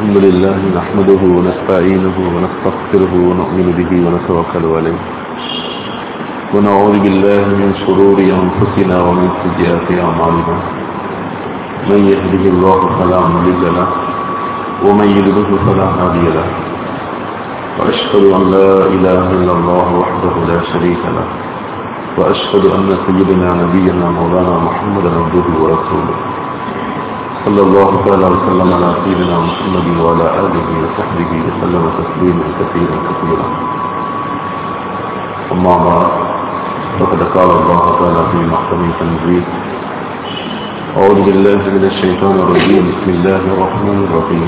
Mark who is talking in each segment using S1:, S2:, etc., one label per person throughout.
S1: الحمد لله نحمده ونستعينه ونستغفره ونؤمن به ونتوكل عليه ونعوذ بالله من شرور أنفسنا ومن سيئات أعمالنا من يهده الله فلا مضل له ومن يضلله فلا هادي له وأشهد أن لا إله إلا الله وحده لا شريك له وأشهد أن سيدنا نبينا مولانا محمدا عبده ورسوله صلى الله تعالى وسلم على سيدنا محمد وعلى آله وصحبه وسلم تسليما كثيرا كثيرا أما بعد فقد قال الله تعالى في محكم تنزيل أعوذ بالله من الشيطان الرجيم بسم الله الرحمن الرحيم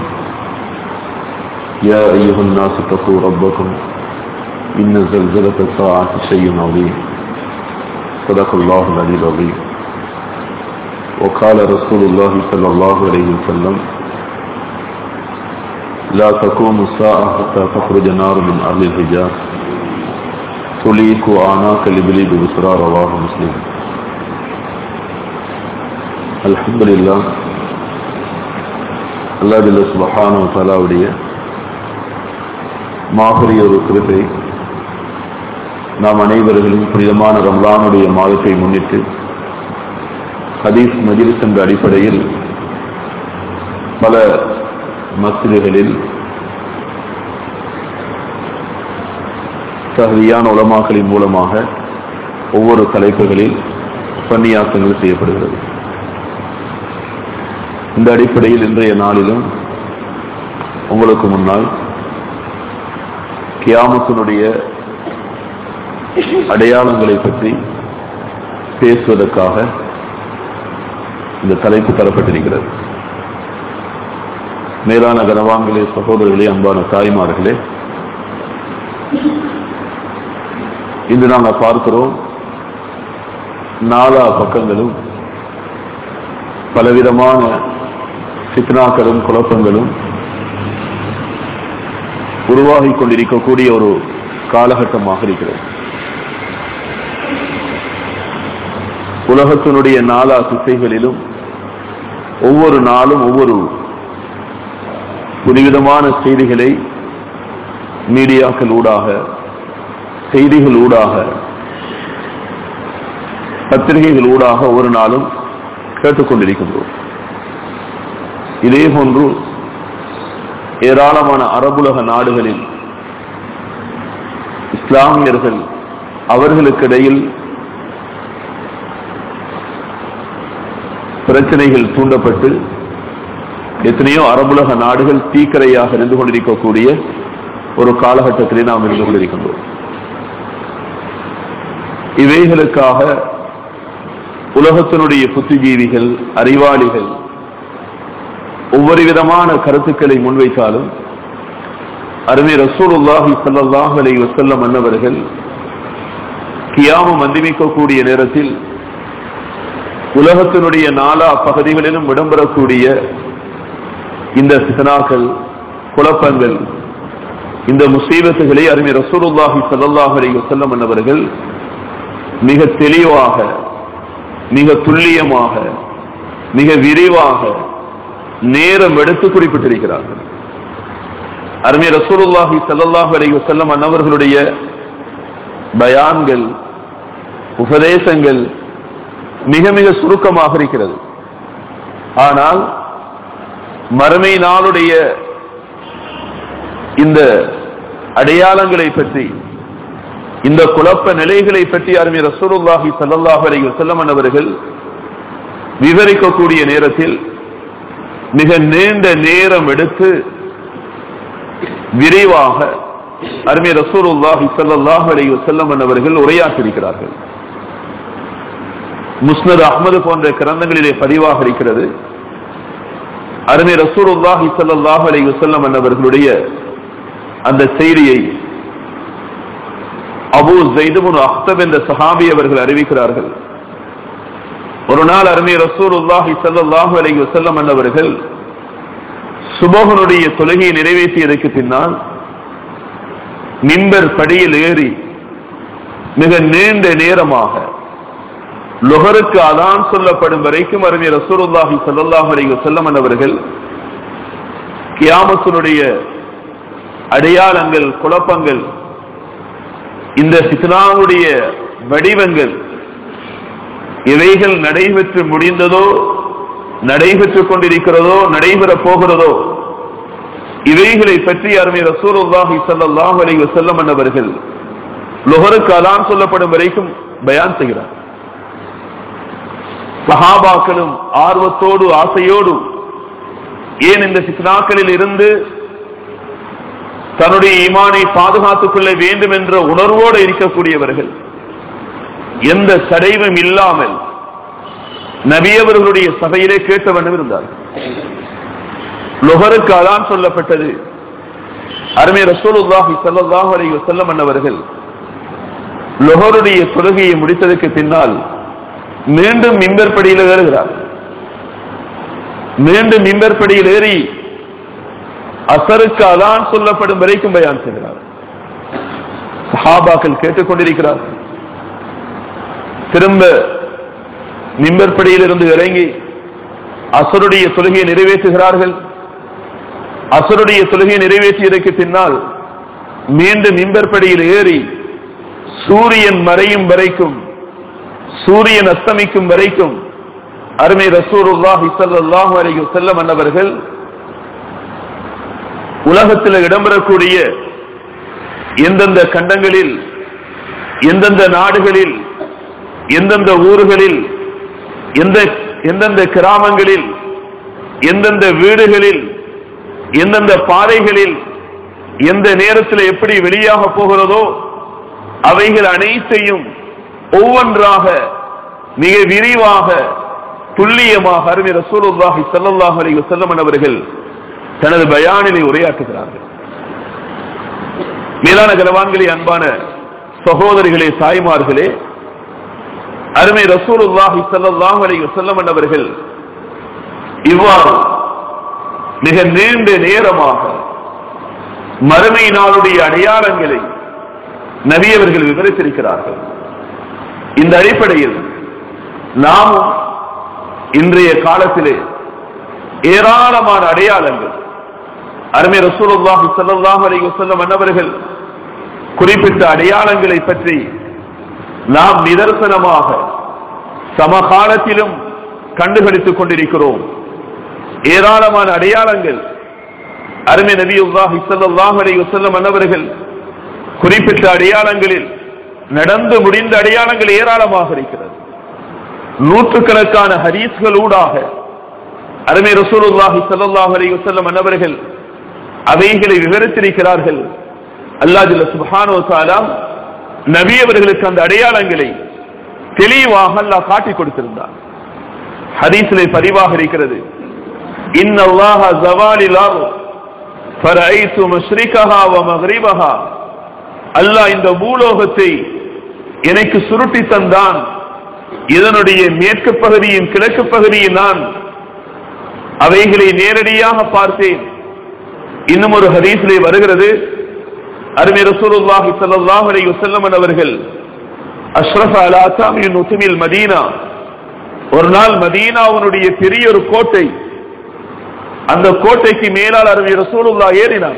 S1: يا أيها الناس اتقوا ربكم إن زلزلة الساعة شيء عظيم صدق الله العلي العظيم وقال رسول الله صلى الله عليه وسلم لا تقوم الساعة حتى تخرج نار من أهل الحجاز تليك آناك لبلي ببصرى رواه مسلم الحمد لله அல்லா ஜல்ல சுபஹான தலாவுடைய மாபெரிய ஒரு கிருப்பை நாம் அனைவர்களும் புனிதமான ரம்லானுடைய மாதத்தை முன்னிட்டு ஹதீஸ் மஜிலிஸ் என்ற அடிப்படையில் பல மசிதிகளில் தகுதியான உலமாக்களின் மூலமாக ஒவ்வொரு தலைப்புகளில் உபன்னியாசங்கள் செய்யப்படுகிறது இந்த அடிப்படையில் இன்றைய நாளிலும் உங்களுக்கு முன்னால் கியாமத்தினுடைய அடையாளங்களை பற்றி பேசுவதற்காக இந்த தலைப்பு தரப்பட்டிருக்கிறது மேலான கனவான்களே சகோதரர்களே அன்பான தாய்மார்களே இன்று நாங்கள் பார்க்கிறோம் நாலா பக்கங்களும் பலவிதமான சித்னாக்களும் குழப்பங்களும் உருவாகி கொண்டிருக்கக்கூடிய ஒரு காலகட்டமாக இருக்கிறது உலகத்தினுடைய நாலா திசைகளிலும் ஒவ்வொரு நாளும் ஒவ்வொரு புதுவிதமான செய்திகளை மீடியாக்கள் ஊடாக செய்திகள் ஊடாக பத்திரிகைகள் ஊடாக ஒவ்வொரு நாளும் கேட்டுக்கொண்டிருக்கின்றோம் இதே போன்று ஏராளமான அரபுலக நாடுகளில் இஸ்லாமியர்கள் அவர்களுக்கிடையில் பிரச்சனைகள் தூண்டப்பட்டு எத்தனையோ அரபுலக நாடுகள் தீக்கரையாக இருந்து கொண்டிருக்கக்கூடிய ஒரு காலகட்டத்திலே நாம் இருந்து கொண்டிருக்கின்றோம் இவைகளுக்காக உலகத்தினுடைய புத்திஜீவிகள் அறிவாளிகள் ஒவ்வொரு விதமான கருத்துக்களை முன்வைத்தாலும் அருமை ரசூலுல்லாஹி சல்லாஹ் அலை வசல்லம் அன்னவர்கள் கியாமம் வந்திமிக்கக்கூடிய நேரத்தில் உலகத்தினுடைய நாலா பகுதிகளிலும் இடம்பெறக்கூடிய இந்த சிதனாக்கள் குழப்பங்கள் இந்த முசீபத்துகளை அருமை ரசூலுல்லாஹி சல்லாஹ் அலி வசல்லம் என்பவர்கள் மிக தெளிவாக மிக துல்லியமாக மிக விரிவாக நேரம் எடுத்து குறிப்பிட்டிருக்கிறார்கள் அருமை ரசூலுல்லாஹி சல்லாஹ் அலி வசல்லம் அன்னவர்களுடைய பயான்கள் உபதேசங்கள் மிக மிக சுருக்கமாக இருக்கிறது ஆனால் மறுமை நாளுடைய இந்த அடையாளங்களை பற்றி இந்த குழப்ப நிலைகளை பற்றி அருமை ரசூருல்லாஹி சல்லாஹ் அலி வசல்லம் அவர்கள் விவரிக்கக்கூடிய நேரத்தில் மிக நீண்ட நேரம் எடுத்து விரைவாக அருமை ரசூருல்லாஹி சல்லாஹ் அலி வசல்லம் அவர்கள் உரையாற்றிருக்கிறார்கள் முஸ்னத் அஹமது போன்ற கிரந்தங்களிலே பதிவாக இருக்கிறது அருமை ரசூலுல்லாஹி ஸல்லல்லாஹு அலைஹி வஸல்லம் என்பவர்களுடைய அந்த செய்தியை அபூ ஸைத் இப்னு அக்தப் என்ற சஹாபி அவர்கள் அறிவிக்கிறார்கள் ஒரு நாள் அருமை ரசூலுல்லாஹி ஸல்லல்லாஹு அலைஹி வஸல்லம் என்பவர்கள் சுபஹனுடைய தொழுகையை நிறைவேற்றியதற்கு பின்னால் மிம்பர் படியில் ஏறி மிக நீண்ட நேரமாக லுகருக்கு அதான் சொல்லப்படும் வரைக்கும் அருமை ரசூலுல்லாஹி ஸல்லல்லாஹு அலைஹி வஸல்லம் அவர்கள் கியாமத்தினுடைய அடையாளங்கள் குழப்பங்கள் இந்த சித்னாவுடைய வடிவங்கள் இவைகள் நடைபெற்று முடிந்ததோ நடைபெற்றுக் கொண்டிருக்கிறதோ நடைபெற போகிறதோ இவைகளை பற்றி அருமை ரசூலுல்லாஹி ஸல்லல்லாஹு அலைஹி வஸல்லம் என்பவர்கள் லொஹருக்கு அலான் சொல்லப்படும் வரைக்கும் பயான் செய்கிறார் சஹாபாக்களும் ஆர்வத்தோடு ஆசையோடு ஏன் இந்த சித்னாக்களில் இருந்து தன்னுடைய ஈமானை பாதுகாத்துக் கொள்ள வேண்டும் என்ற உணர்வோடு இருக்கக்கூடியவர்கள் எந்த தடைவும் இல்லாமல் நபியவர்களுடைய சபையிலே கேட்ட வண்ணம் இருந்தார் லொஹருக்கு அதான் சொல்லப்பட்டது அருமை ரசூலுல்லாஹி ஸல்லல்லாஹு அலைஹி வஸல்லம் அன்னவர்கள் லொஹருடைய தொழுகையை முடித்ததற்கு பின்னால் மீண்டும் மிம்பர் படியில் ஏறுகிறார் மீண்டும் மிம்பர் படியில் ஏறி அசருக்கு அதான் சொல்லப்படும் வரைக்கும் பயான் செய்கிறார் சஹாபாக்கள் கேட்டுக்கொண்டிருக்கிறார் திரும்ப மிம்பற்படியில் இருந்து இறங்கி அசருடைய தொழுகையை நிறைவேற்றுகிறார்கள் அசருடைய தொழுகையை நிறைவேற்றியதற்கு பின்னால் மீண்டும் மிம்பற்படியில் ஏறி சூரியன் மறையும் வரைக்கும் சூரியன் அஸ்தமிக்கும் வரைக்கும் அருமை ரசூருல்லாஹி ஸல்லல்லாஹு அலைஹி வஸல்லம் அன்னவர்கள் உலகத்தில் இடம்பெறக்கூடிய எந்தெந்த கண்டங்களில் எந்தெந்த நாடுகளில் எந்தெந்த ஊர்களில் எந்த எந்தெந்த கிராமங்களில் எந்தெந்த வீடுகளில் எந்தெந்த பாதைகளில் எந்த நேரத்தில் எப்படி வெளியாக போகிறதோ அவைகள் அனைத்தையும் ஒவ்வொன்றாக மிக விரிவாக துல்லியமாக அருமை ரசூலுல்லாஹி ஸல்லல்லாஹு அலைஹி வஸல்லம் அவர்கள் தனது பயானிலே உரையாற்றுகிறார்கள் மேலான கனவான்களே அன்பான சகோதரிகளே தாய்மார்களே அருமை ரசூலுல்லாஹி ஸல்லல்லாஹு அலைஹி வஸல்லம் அவர்கள் இவ்வாறு மிக நீண்ட நேரமாக மறுமை நாளுடைய அடையாளங்களை நபியவர்கள் விவரித்திருக்கிறார்கள் இந்த அடிப்படையில் நாமும் இன்றைய காலத்திலே ஏராளமான அடையாளங்கள் அருமை ரசூலுல்லாஹி ஸல்லல்லாஹு அலைஹி வஸல்லம் அன்னவர்கள் குறிப்பிட்ட அடையாளங்களை பற்றி நாம் நிதர்சனமாக சமகாலத்திலும் கண்டுகளித்துக் கொண்டிருக்கிறோம் ஏராளமான அடையாளங்கள் அருமை நபியுல்லாஹி ஸல்லல்லாஹு அலைஹி வஸல்லம் அன்னவர்கள் குறிப்பிட்ட அடையாளங்களில் நடந்து முடிந்த அடையாளங்கள் ஏராளமாக இருக்கிறது நூற்றுக்கணக்கான ஹரீஸ்கள் ஊடாக அருமை ரசூலுல்லாஹி ஸல்லல்லாஹு அலைஹி வஸல்லம் அன்னவர்கள் அவைகளை விவரித்திருக்கிறார்கள் அல்லாஹ் ஜல்ல சுப்ஹானஹு வ தஆலா நபி அவர்களுக்கு அந்த அடையாளங்களை தெளிவாக அல்லாஹ் காட்டிக் கொடுத்திருந்தார் ஹதீஸிலே பதிவாக இருக்கிறது இன் அல்லாஹ ஜவாலில் அர்த் ஃபரைது மஷ்ரிகஹா வ மக்ரிபஹா அல்லாஹ் இந்த பூலோகத்தை எனக்கு சுருட்டி தந்தான் இதனுடைய மேற்கு பகுதியின் கிழக்கு பகுதியை நான் அவைகளை நேரடியாக பார்த்தேன் இன்னும் ஒரு ஹதீஸிலே வருகிறது அருமை ரசூலுல்லாஹி ஸல்லல்லாஹு அலைஹி வஸல்லம் அவர்கள் அஷ்ரஃப் அலா தாமின் உத்துமில் மதீனா ஒரு நாள் மதீனாவுடைய பெரிய ஒரு கோட்டை அந்த கோட்டைக்கு மேலால் அருமை ரசூலுல்லா ஏறினார்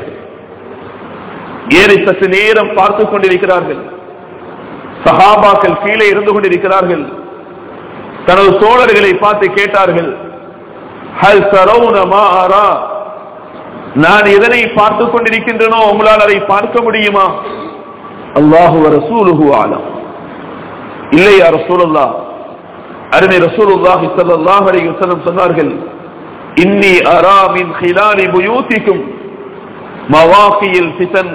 S1: ஏறி சற்று நேரம் பார்த்து கொண்டிருக்கிறார்கள் சஹாபாக்கள் கீழே இருந்து கொண்டிருக்கிறார்கள் தனது தோழர்களை பார்த்து கேட்டார்கள் ஹல் சரவுன மா அரா நான் எதனை பார்த்து கொண்டிருக்கின்றனோ உங்களால் அதை பார்க்க முடியுமா அல்லாஹு ரசூலுஹு ஆலம் இல்லையா ரசூலுல்லா அருமை ரசூலுல்லாஹி ஸல்லல்லாஹு அலைஹி வஸல்லம் சொன்னார்கள் இன்னி அரா மின் خلال بيوتكم مواقي الفتن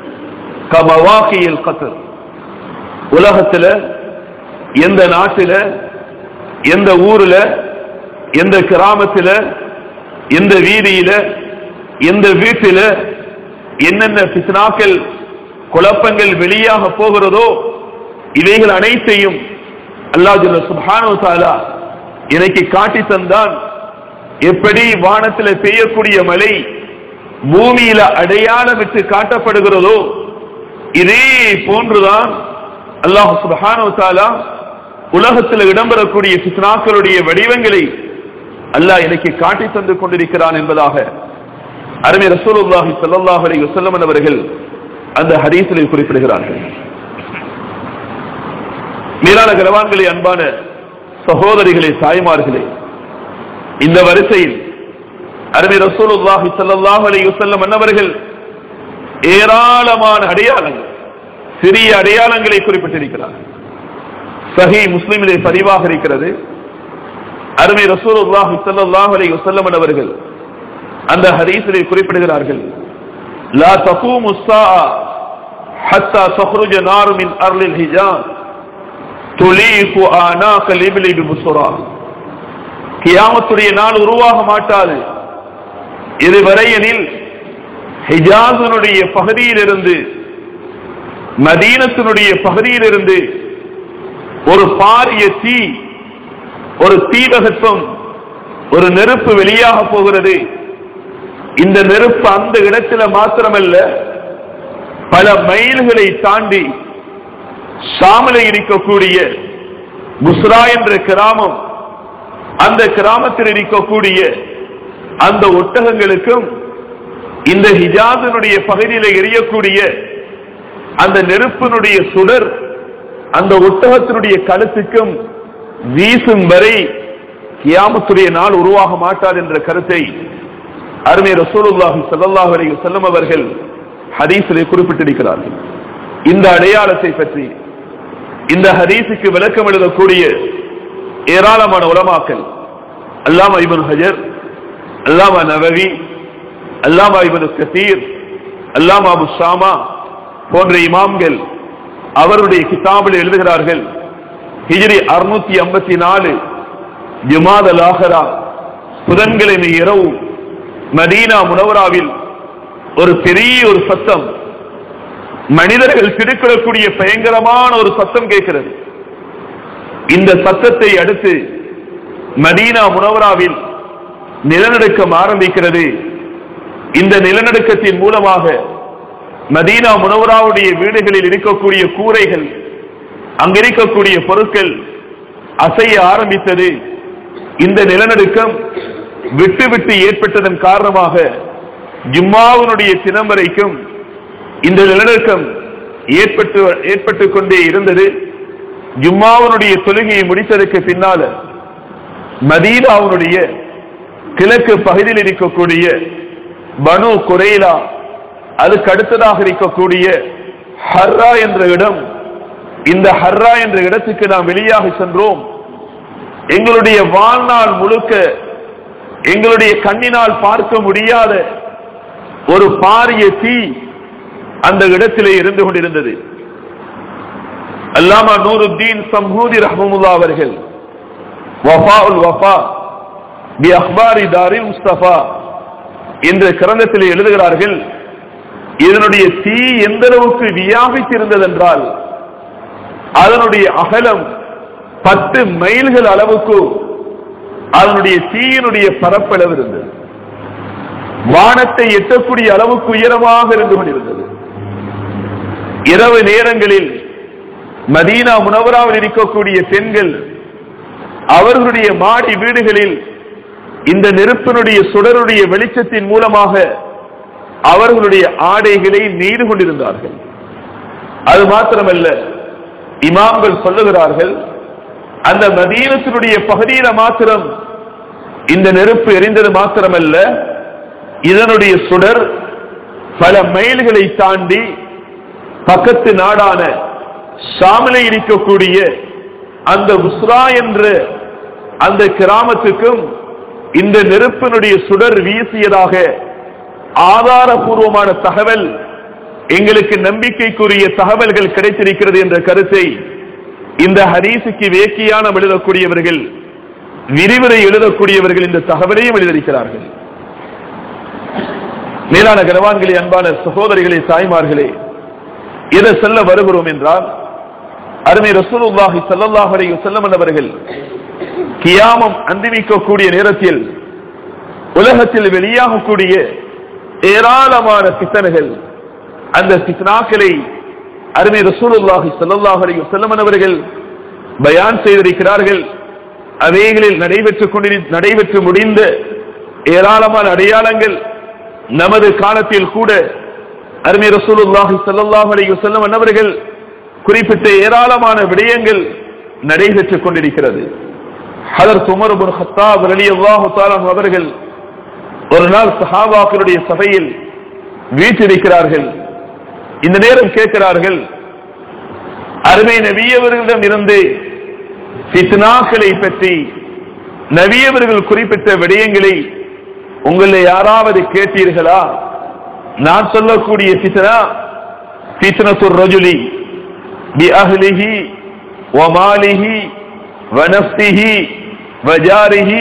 S1: كمواقي القطر உலகத்துல எந்த நாட்டில எந்த ஊர்ல எந்த கிராமத்துல எந்த வீதியில எந்த வீட்டில என்னென்ன பித்னாக்கள் குழப்பங்கள் வெளியாக போகிறதோ இவைகள் அனைத்தையும் அல்லாஹ் சுபானோ தாலா எனக்கு காட்டி தந்தான் எப்படி வானத்தில் பெய்யக்கூடிய மழை பூமியில அடையாளமிட்டு காட்டப்படுகிறதோ இதே போன்றுதான் அல்லாஹ் சுபஹானோ தாலா உலகத்தில் இடம்பெறக்கூடிய பித்னாக்களுடைய வடிவங்களை அல்லாஹ் எனக்கு காட்டி தந்து கொண்டிருக்கிறான் என்பதாக அருமை ரசூலுல்லாஹி ஸல்லல்லாஹு அலைஹி வஸல்லம் அவர்கள் அந்த ஹதீஸில் குறிப்பிடுகிறார்கள் மேலான கரவான்களே அன்பான சகோதரிகளே தாய்மார்களே இந்த வரிசையில் அருமை ரசூலுல்லாஹி ஸல்லல்லாஹு அலைஹி வஸல்லம் அன்னவர்கள் ஏராளமான அடையாளங்கள் சிறிய அடையாளங்களை குறிப்பிட்டிருக்கிறார் சஹி முஸ்லிமிலே பதிவாக இருக்கிறது அருமை ரசூலுல்லாஹி ஸல்லல்லாஹு அலைஹி வஸல்லம் அவர்கள் அந்த ஹதீஸிலே குறிப்பிடுகிறார்கள் லா தகூமு الساعة حتى تخرج نار من أرض الحجاز تليق آناق الإبل ببصرى கியாமத்துடைய நாள் உருவாக மாட்டாது இதுவரையெனில் ஹிஜாசனுடைய பகுதியிலிருந்து மதீனத்தினுடைய பகுதியிலிருந்து ஒரு பாரிய தீ ஒரு தீபகத்துவம் ஒரு நெருப்பு வெளியாக போகிறது இந்த நெருப்பு அந்த இடத்துல மாத்திரமல்ல பல மைல்களை தாண்டி ஷாமில இருக்கக்கூடிய முஸ்ரா என்ற கிராமம் அந்த கிராமத்தில் இருக்கக்கூடிய அந்த ஒட்டகங்களுக்கும் இந்த ஹிஜாசனுடைய பகுதியில் எரியக்கூடிய அந்த நெருப்பினுடைய சுடர் அந்த ஒட்டகத்தினுடைய கழுத்துக்கும் வீசும் வரை கியாமத்துடைய நாள் உருவாக மாட்டாது என்ற கருத்தை அருமை ரசூலுல்லாஹி ஸல்லல்லாஹு அலைஹி வஸல்லம் அவர்கள் ஹதீஸிலே குறிப்பிட்டிருக்கிறார்கள் இந்த அடையாளத்தை பற்றி இந்த ஹதீஸுக்கு விளக்கம் எழுதக்கூடிய ஏராளமான உலமாக்கள் அல்லாமா இபன் ஹஜர் அல்லாமா நவவி அல்லாமா இபன் கசீர் அல்லாமா அபு ஷாமா போன்ற இமாம்கள் அவருடைய கிதாபில் எழுதுகிறார்கள் ஹிஜ்ரி அறுநூத்தி ஐம்பத்தி நாலு ஜுமாத் அல் ஆஹரா புதன்கிழமை இரவு மதீனா முனவராவில் ஒரு பெரிய ஒரு சத்தம் மனிதர்கள் திருக்கிடக்கூடிய பயங்கரமான ஒரு சத்தம் கேட்கிறது இந்த சத்தத்தை அடுத்து மதீனா முனவராவில் நிலநடுக்கம் ஆரம்பிக்கிறது இந்த நிலநடுக்கத்தின் மூலமாக மதீனா முனவராவுடைய வீடுகளில் இருக்கக்கூடிய கூரைகள் அங்கிருக்கக்கூடிய பொருட்கள் அசைய ஆரம்பித்தது இந்த நிலநடுக்கம் விட்டு விட்டு ஏற்பட்டதன் காரணமாக ஜும்மாவினுடைய தினம் வரைக்கும் இந்த நிலநடுக்கம் ஏற்பட்டு ஏற்பட்டுக் கொண்டே இருந்தது ஜும்மாவினுடைய தொழுகையை முடித்ததற்கு பின்னால மதீனாவுடைய கிழக்கு பகுதியில் இருக்கக்கூடிய பனு குரேலா அதுக்கு அடுத்ததாக இருக்கக்கூடிய ஹர்ரா என்ற இடம் இந்த ஹர்ரா என்ற இடத்துக்கு நாம் வெளியாக சென்றோம் எங்களுடைய வாழ்நாள் முழுக்க எங்களுடைய கண்ணினால் பார்க்க முடியாத ஒரு பாரிய தீ அந்த இடத்திலே இருந்து கொண்டிருந்தது அல்லாமா நூருத்தீன் சம்ஹூதி ரஹமுல்லா அவர்கள் வஃபா உல் வஃபா பி அஹ்பாரி தாரில் முஸ்தபா என்ற கிரந்தத்தில் எழுதுகிறார்கள் இதனுடைய தீ எந்த அளவுக்கு வியாபித்திருந்தது என்றால் அதனுடைய அகலம் பத்து மைல்கள் அளவுக்கு அதனுடைய தீயினுடைய பரப்பளவு இருந்தது வானத்தை எட்டக்கூடிய அளவுக்கு உயரமாக இருந்து கொண்டிருந்தது இரவு நேரங்களில் மதீனா முனவராவில் இருக்கக்கூடிய பெண்கள் அவர்களுடைய மாடி வீடுகளில் இந்த நெருப்பினுடைய சுடருடைய வெளிச்சத்தின் மூலமாக அவர்களுடைய ஆடைகளை நெய்து கொண்டிருந்தார்கள் அது மாத்திரமல்ல இமாம்கள் சொல்லுகிறார்கள் அந்த மதீனத்தினுடைய பகுதியில மாத்திரம் இந்த நெருப்பு எரிந்தது மாத்திரமல்ல இதனுடைய சுடர் பல மைல்களை தாண்டி பக்கத்து நாடான ஷாமிலே இருக்கக்கூடிய அந்த உஸ்ரா என்ற அந்த கிராமத்துக்கும் இந்த நெருப்பினுடைய சுடர் வீசியதாக ஆதாரபூர்வமான தகவல் எங்களுக்கு நம்பிக்கைக்குரிய தகவல்கள் கிடைத்திருக்கிறது என்ற கருத்தை இந்த ஹதீசுக்கு வேக்கியான எழுதக்கூடியவர்கள் விரிவுரை எழுதக்கூடியவர்கள் இந்த தகவலையும் எழுதியிருக்கிறார்கள் மேலான கனவான்களே அன்பான சகோதரிகளே தாய்மார்களே எதை சொல்ல வருகிறோம் என்றால் அருமை ரசூலுல்லாஹி ஸல்லல்லாஹு அலைஹி வஸல்லம் அவர்கள் கியாமம் அந்திமிக்கக்கூடிய நேரத்தில் உலகத்தில் வெளியாகக்கூடிய ஏராளமான சித்தனைகள் அந்த சித்னாக்களை அருமை ரசூலுல்லாஹி ஸல்லல்லாஹு அலைஹி வஸல்லம் அவர்கள் பயான் செய்திருக்கிறார்கள் அவைகளில் நடைபெற்றுக் கொண்டிரு நடைபெற்று முடிந்த ஏராளமான அடையாளங்கள் நமது காலத்தில் கூட அருமை ரசூலுல்லாஹி ஸல்லல்லாஹு அலைஹி வஸல்லம் அன்னவர்கள் குறிப்பிட்ட ஏராளமான விடயங்கள் நடைபெற்றுக் கொண்டிருக்கிறது ஹதரத் உமர் இப்னு ஹத்தாப் ரலியல்லாஹு தஆலா அவர்கள் ஒரு நாள் சஹாபாக்களுடைய சபையில் வீற்றிருக்கிறார்கள் இந்த நேரம் கேட்கிறார்கள் அருமை நபியவர்களிடம் இருந்து ஃபித்னாக்களை பற்றி நபியவர்கள் குறிப்பிட்ட விடயங்களை உங்களை யாராவது கேட்டீர்களா நான் சொல்லக்கூடிய ஃபித்னா ஃபித்னத்துர் ரஜுலி பி அஹ்லிஹி வ மாலிஹி வ நஃப்ஸிஹி வ ஜாரிஹி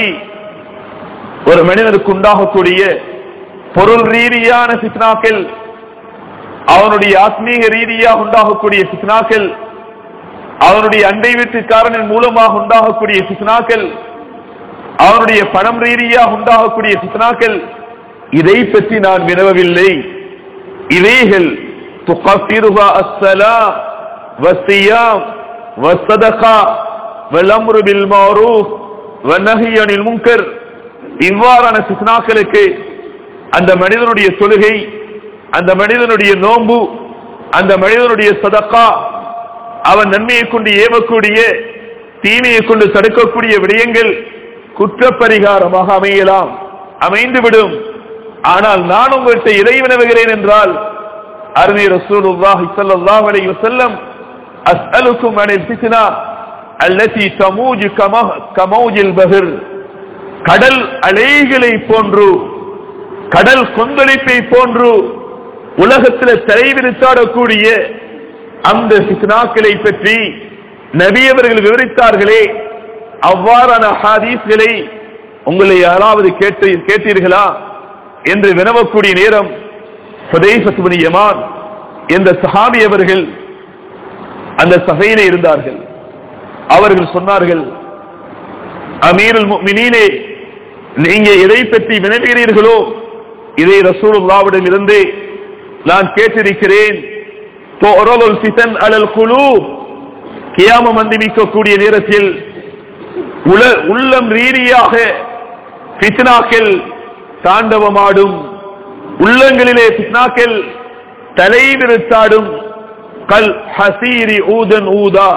S1: ஒரு மனிதனுக்கு உண்டாகக்கூடிய பொருள் ரீதியான ஃபித்னாக்கள் அவனுடைய ஆத்மீக ரீதியாக உண்டாகக்கூடிய ஃபித்னாக்கள் அவனுடைய அண்டை வீட்டுக்காரனின் மூலமாக உண்டாகக்கூடிய ஃபித்னாக்கள் அவனுடைய பணம் ரீதியாக உண்டாகக்கூடிய ஃபித்னாக்கள் இதை பற்றி நான் வினவவில்லை இவைகள் துகஃபிருஹா அஸ்ஸலா வஸ்ஸியாம் வஸ்ஸதகா வல்அம்ரு பில் மஅரூஃப் வன்னஹி அனில் முன்கர் இவ்வாறான ஃபித்னாக்களுக்கு அந்த மனிதனுடைய தொழுகை அந்த மனிதனுடைய நோன்பு அந்த மனிதனுடைய சதக்கா அவன் நன்மையை கொண்டு ஏவக்கூடிய தீமையை கொண்டு தடுக்கக்கூடிய விடயங்கள் குற்றப்பரிகாரமாக அமையலாம் அமைந்துவிடும் ஆனால் நான் உங்கள்கிட்ட இறை வினவுகிறேன் என்றால் அருமை ரசூலுல்லாஹி ஸல்லல்லாஹு அலைஹி வஸல்லம் அஸ்அலுக்கும் அனில் ஃபித்னா அல்லதி தமூஜு கமௌஜில் பஹர் கடல் அலைகளை போன்று கடல் கொந்தளிப்பை போன்று உலகத்தில் தலைவிரித்தாடக்கூடிய அந்த ஃபித்னாக்களை பற்றி நபியவர்கள் விவரித்தார்களே அவ்வாறான ஹாதீஸ்களை உங்களை யாராவது கேட்டு கேட்டீர்களா என்று வினவக்கூடிய நேரம் சுதைசத்துமணி யமான் என்ற சஹாபி அவர்கள் அந்த சபையிலே இருந்தார்கள் அவர்கள் சொன்னார்கள் அமீருல் முஃமினீனே நீங்க எதை பற்றி வினவுகிறீர்களோ இதை ரசூலுல்லாவிடம் இருந்து நான் கேட்டிருக்கிறேன் துஅரலுல் ஃபிதன் அலல் குலூப் கியாமம் வந்திமிக்கக்கூடிய நேரத்தில் உல உள்ளம் ரீதியாக ஃபித்னாக்கள் தாண்டவமாடும் உள்ளங்களிலே ஃபித்னாக்கள் தலைவிருத்தாடும் கல் ஹசீரி ஊதன் ஊதா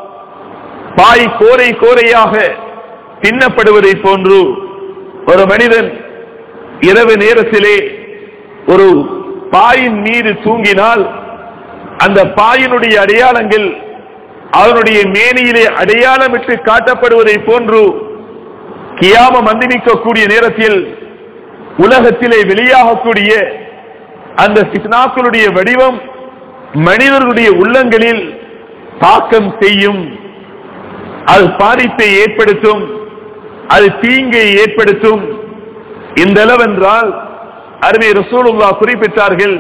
S1: பாய் கோரை கோரையாக தின்னப்படுவதை போன்று ஒரு மனிதன் இரவு நேரத்திலே ஒரு பாயின் மீது தூங்கினால் அந்த பாயினுடைய அடையாளங்கள் அவனுடைய மேனியிலே அடையாளமிட்டு காட்டப்படுவதை போன்று கியாமம் வந்திமிக்கக்கூடிய நேரத்தில் உலகத்திலே வெளியாகக்கூடிய அந்த சிக்னாக்களுடைய வடிவம் மனிதர்களுடைய உள்ளங்களில் தாக்கம் செய்யும் அது பாதிப்பை ஏற்படுத்தும் அது தீங்கை ஏற்படுத்தும் இந்த அளவென்றால் அருமை ரசூலுல்லா குறிப்பிட்டார்கள்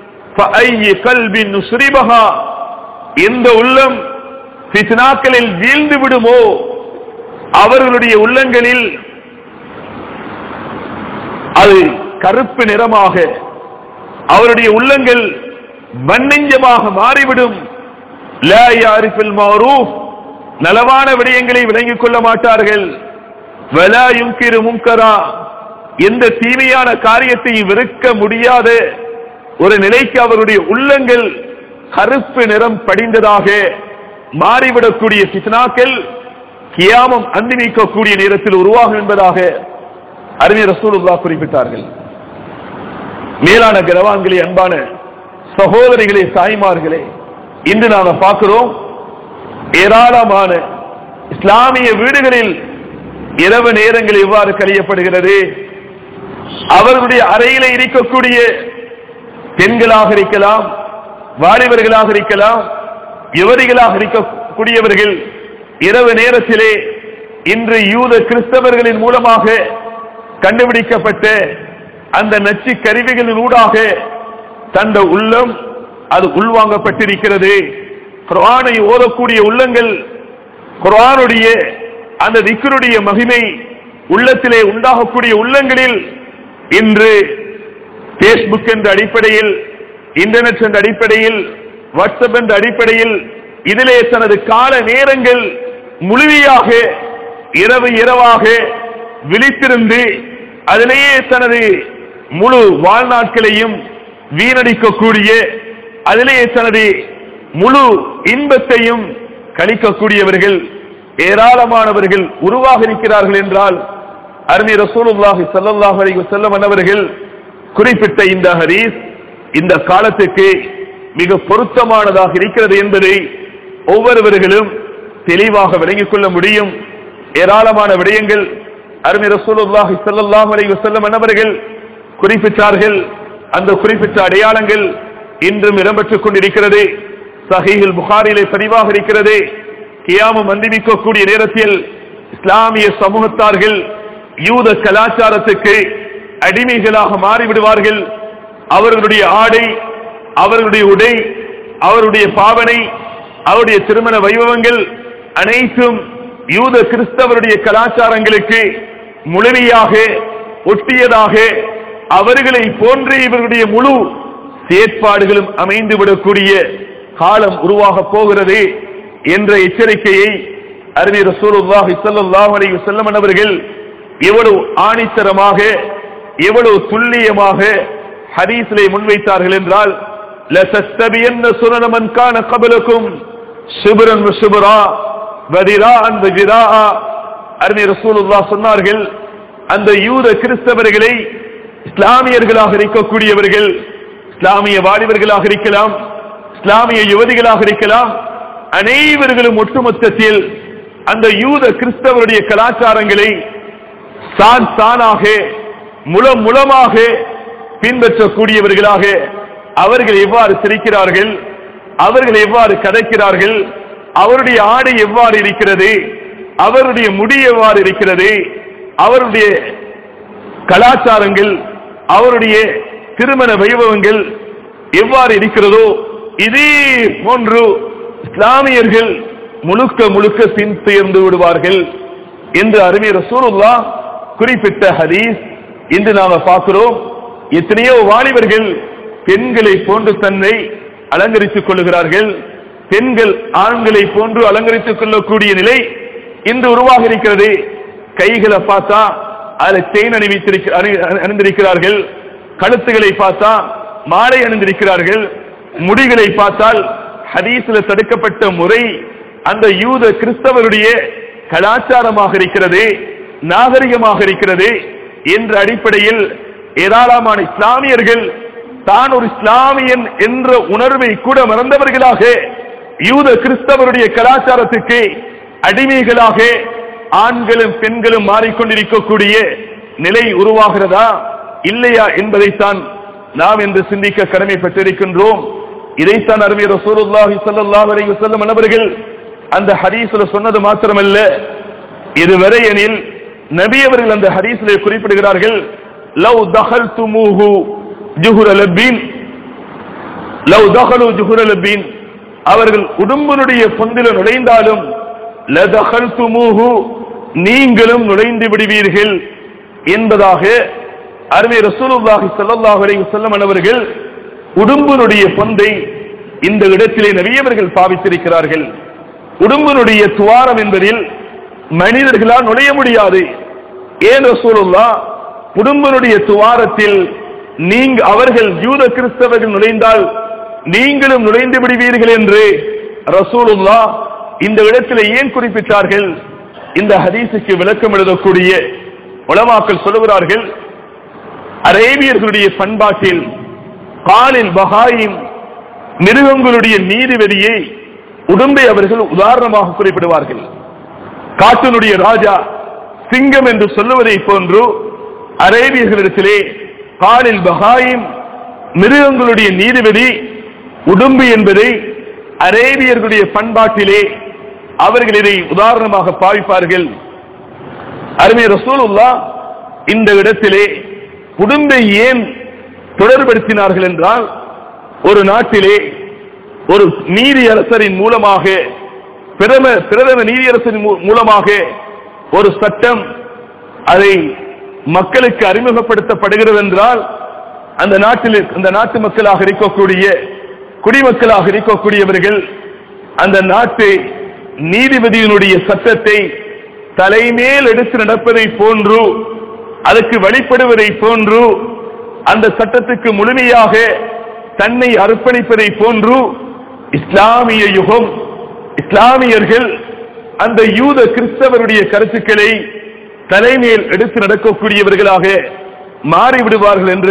S1: கல்வின் சுரிபகா எந்த உள்ளம் பித்னாக்களில் வீழ்ந்து விடுமோ அவர்களுடைய உள்ளங்களில் அது கருப்பு நிறமாக அவருடைய உள்ளங்கள் வன்னெஞ்சமாக மாறிவிடும் லா யாரிஃபில் மாரூஃப் நலவான விடயங்களை விளங்கிக் கொள்ள மாட்டார்கள் வலா யுங்கிரு முன்கரா எந்த தீமையான காரியத்தை வெறுக்க முடியாத ஒரு நிலைக்கு அவருடைய உள்ளங்கள் கருப்பு நிறம் படிந்ததாக மாறிவிடக்கூடிய சித்னாக்கள் கியாமம் அந்திமிக்கக்கூடிய நேரத்தில் உருவாகும் என்பதாக அறிஞர் ரசூலுல்லா குறிப்பிட்டார்கள் மேலான கிரவான்களே அன்பான சகோதரிகளே தாய்மார்களே இன்று நாம பார்க்கிறோம் ஏராளமான இஸ்லாமிய வீடுகளில் இரவு நேரங்கள் எவ்வாறு கழியப்படுகிறது அவர்களுடைய அறையிலே இருக்கக்கூடிய பெண்களாக இருக்கலாம் வாலிபர்களாக இருக்கலாம் யுவதிகளாக இருக்கக்கூடியவர்கள் இரவு நேரத்திலே இன்று யூத கிறிஸ்தவர்களின் மூலமாக கண்டுபிடிக்கப்பட்ட அந்த நச்சு கருவிகளின் ஊடாக தந்த உள்ளம் அது உள்வாங்கப்பட்டிருக்கிறது குர்ஆனை ஓதக்கூடிய உள்ளங்கள் குர்ஆனுடைய அந்த திக்கருடைய மகிமை உள்ளத்திலே உண்டாகக்கூடிய உள்ளங்களில் இன்று பேஸ்புக் என்ற அடிப்படையில் இன்டர்நெட் என்ற அடிப்படையில் வாட்ஸ்அப் என்ற அடிப்படையில் இதிலே தனது கால நேரங்கள் முழுமையாக இரவு இரவாக விழித்திருந்து அதிலேயே தனது
S2: முழு வாழ்நாட்களையும் வீணடிக்கக்கூடிய அதிலே தனது முழு இன்பத்தையும் கழிக்கக்கூடியவர்கள் ஏராளமானவர்கள் உருவாக இருக்கிறார்கள் என்றால் அருமை ரசூலுல்லாஹி ஸல்லல்லாஹு அலைஹி வஸல்லம் அவர்கள் குறிப்பிட்ட இந்த ஹதீஸ் இந்த காலத்துக்கு மிக பொருத்தமானதாக இருக்கிறது என்பதை ஒவ்வொருவர்களும் தெளிவாக விளங்கிக் கொள்ள முடியும் ஏராளமான விடயங்கள் அருமை ரசூலுல்லாஹி ஸல்லல்லாஹு அலைஹி வஸல்லம் அவர்கள் குறிப்பிட்டார்கள் அந்த குறிப்பிட்ட அடையாளங்கள் இன்றும் இடம்பெற்றுக் கொண்டிருக்கிறது சஹீஹுல் புகாரிலே பதிவாக இருக்கிறது கியாமம் வந்திருக்கக்கூடிய நேரத்தில் இஸ்லாமிய சமூகத்தார்கள் யூத கலாச்சாரத்துக்கு அடிமைகளாக மாறிவிடுவார்கள் அவர்களுடைய ஆடை அவர்களுடைய உடை அவருடைய பாவனை அவருடைய திருமண வைபவங்கள் அனைத்தும் யூத கிறிஸ்தவருடைய கலாச்சாரங்களுக்கு முழுமையாக ஒட்டியதாக அவர்களை போன்ற இவர்களுடைய முழு செயற்பாடுகளும் அமைந்துவிடக்கூடிய காலம் உருவாக போகிறது என்ற எச்சரிக்கையை அருமை ரசூலுல்லாஹி ஸல்லல்லாஹு அலைஹி வஸல்லம் அவர்கள் எவ்வளவு ஆணித்தரமாக எவ்வளவு துல்லியமாக ஹதீஸிலே முன்வைத்தார்கள் என்றால் லசஸ்தபியன்ன சுனன மன் கான கபலக்கும் சுபரன் சுபரா வதிரான் வஜிராஆ அருமை ரசூலுல்லாஹ் சொன்னார்கள் அந்த யூத கிறிஸ்தவர்களை இஸ்லாமியர்களாக இருக்கக்கூடியவர்கள் இஸ்லாமிய வாலிபர்களாக இருக்கலாம் இஸ்லாமிய யுவதிகளாக இருக்கலாம் அனைவர்களும் ஒட்டுமொத்தத்தில் அந்த யூத கிறிஸ்தவருடைய கலாச்சாரங்களை சான் சானாக முலம் முலமாக பின்பற்றக்கூடியவர்களாக அவர்கள் எவ்வாறு சிரிக்கிறார்கள் அவர்கள் எவ்வாறு கதைக்கிறார்கள் அவருடைய ஆடை எவ்வாறு இருக்கிறது அவருடைய முடி எவ்வாறு இருக்கிறது அவருடைய கலாச்சாரங்கள் அவருடைய திருமண வைபவங்கள் எவ்வாறு இருக்கிறதோ இதே போன்று இஸ்லாமியர்கள் முழுக்க முழுக்க பின் சேர்ந்து விடுவார்கள் என்று அருமை ரசூலுல்லா குறிப்பிட்ட ஹதீஸ் இன்று நாம பார்க்கிறோம் எத்தனையோ வாலிபர்கள் பெண்களை போன்று தன்னை அலங்கரித்துக் கொள்ளுகிறார்கள் பெண்கள் ஆண்களை போன்று அலங்கரித்துக் கொள்ளக்கூடிய நிலை இன்று உருவாக இருக்கிறது கைகளை பார்த்தா அதுல செயின் அணிவித்திருக்க அணி- அணிந்திருக்கிறார்கள் கழுத்துகளை பார்த்தா மாலை அணிந்திருக்கிறார்கள் முடிகளை பார்த்தால் ஹதீஸ்ல தடுக்கப்பட்ட முறை அந்த யூத கிறிஸ்தவருடைய கலாச்சாரமாக இருக்கிறது நாகரிகமாக இருக்கிறது என்ற அடிப்படையில் ஏராளமான இஸ்லாமியர்கள் தான் ஒரு இஸ்லாமியன் என்ற உணர்வை கூட மறந்தவர்களாக யூத கிறிஸ்தவருடைய கலாச்சாரத்துக்கு அடிமைகளாக ஆண்களும் பெண்களும் மாறிக்கொண்டிருக்கக்கூடிய நிலை உருவாகிறதா இல்லையா என்பதைத்தான் நாம் என்று சிந்திக்க கடமைப்பட்டிருக்கின்றோம் இதைத்தான் அருமை ரசூலுல்லாஹி ஸல்லல்லாஹு அலைஹி வஸல்லம் அவர்கள் அந்த ஹதீஸ்ல சொன்னது மாத்திரமல்ல இதுவரை எனில் நபி அவர்கள் அந்த ஹதீஸிலே குறிப்பிடுகிறார்கள் லவ் தஹல்துமூஹு ஜுஹுர லப்பீன் லவ் தஹலு ஜுஹுர லப்பீன் அவர்கள் உடும்பனுடைய பொந்தில நுழைந்தாலும் லதஹல்துமூஹு நீங்களும் நுழைந்து விடுவீர்கள் என்பதாக அருமை ரசூலுல்லாஹி ஸல்லல்லாஹு அலைஹி வஸல்லம் அவர்கள் உடும்பனுடைய பொந்தை இந்த இடத்திலே நபியவர்கள் பாவித்திருக்கிறார்கள் உடும்பனுடைய துவாரம் என்பதில் மனிதர்களால் நுழைய முடியாது ஏன் ரசூலுல்லா உடும்பனுடைய துவாரத்தில் நீங்க அவர்கள் யூத கிறிஸ்தவர்கள் நுழைந்தால் நீங்களும் நுழைந்து விடுவீர்கள் என்று ரசூலுல்லா இந்த இடத்தில் ஏன் குறிப்பிட்டார்கள் இந்த ஹதீஸுக்கு விளக்கம் எழுதக்கூடிய உலமாக்கள் சொல்லுகிறார்கள் அரேபியர்களுடைய பண்பாட்டில் காலில் பகாயின் மிருகங்களுடைய நீதிபதியை உடம்பை அவர்கள் உதாரணமாக குறிப்பிடுவார்கள் காட்டினுடைய ராஜா சிங்கம் என்று சொல்லுவதை போன்று அரேபியர்களிடத்திலே காலில் பகாயின் மிருகங்களுடைய நீதிபதி உடும்பு என்பதை அரேபியர்களுடைய பண்பாட்டிலே அவர்கள் இதை உதாரணமாக பாவிப்பார்கள் அருமை ரசூலுல்லா இந்த இடத்திலே உடும்பை ஏன் தொடர்படுத்தினார்கள் என்றால் ஒரு நாட்டிலே ஒரு நீதியரசரின் மூலமாக பிரதம பிரதம நீதியரசரின் மூ- மூலமாக ஒரு சட்டம் அதை மக்களுக்கு அறிமுகப்படுத்தப்படுகிறது என்றால் அந்த நாட்டில் அந்த நாட்டு மக்களாக இருக்கக்கூடிய குடிமக்களாக இருக்கக்கூடியவர்கள் அந்த நாட்டு நீதிபதியினுடைய சட்டத்தை தலைமேல் எடுத்து நடப்பதை போன்று அதற்கு வழிபடுவதை போன்று அந்த சட்டத்துக்கு முழுமையாக தன்னை அர்ப்பணிப்பதை போன்று இஸ்லாமிய யுகம் இஸ்லாமியர்கள் அந்த யூத கிறிஸ்தவருடைய கருத்துக்களை தலைமையில் எடுத்து நடக்கக்கூடியவர்களாக மாறிவிடுவார்கள் என்ற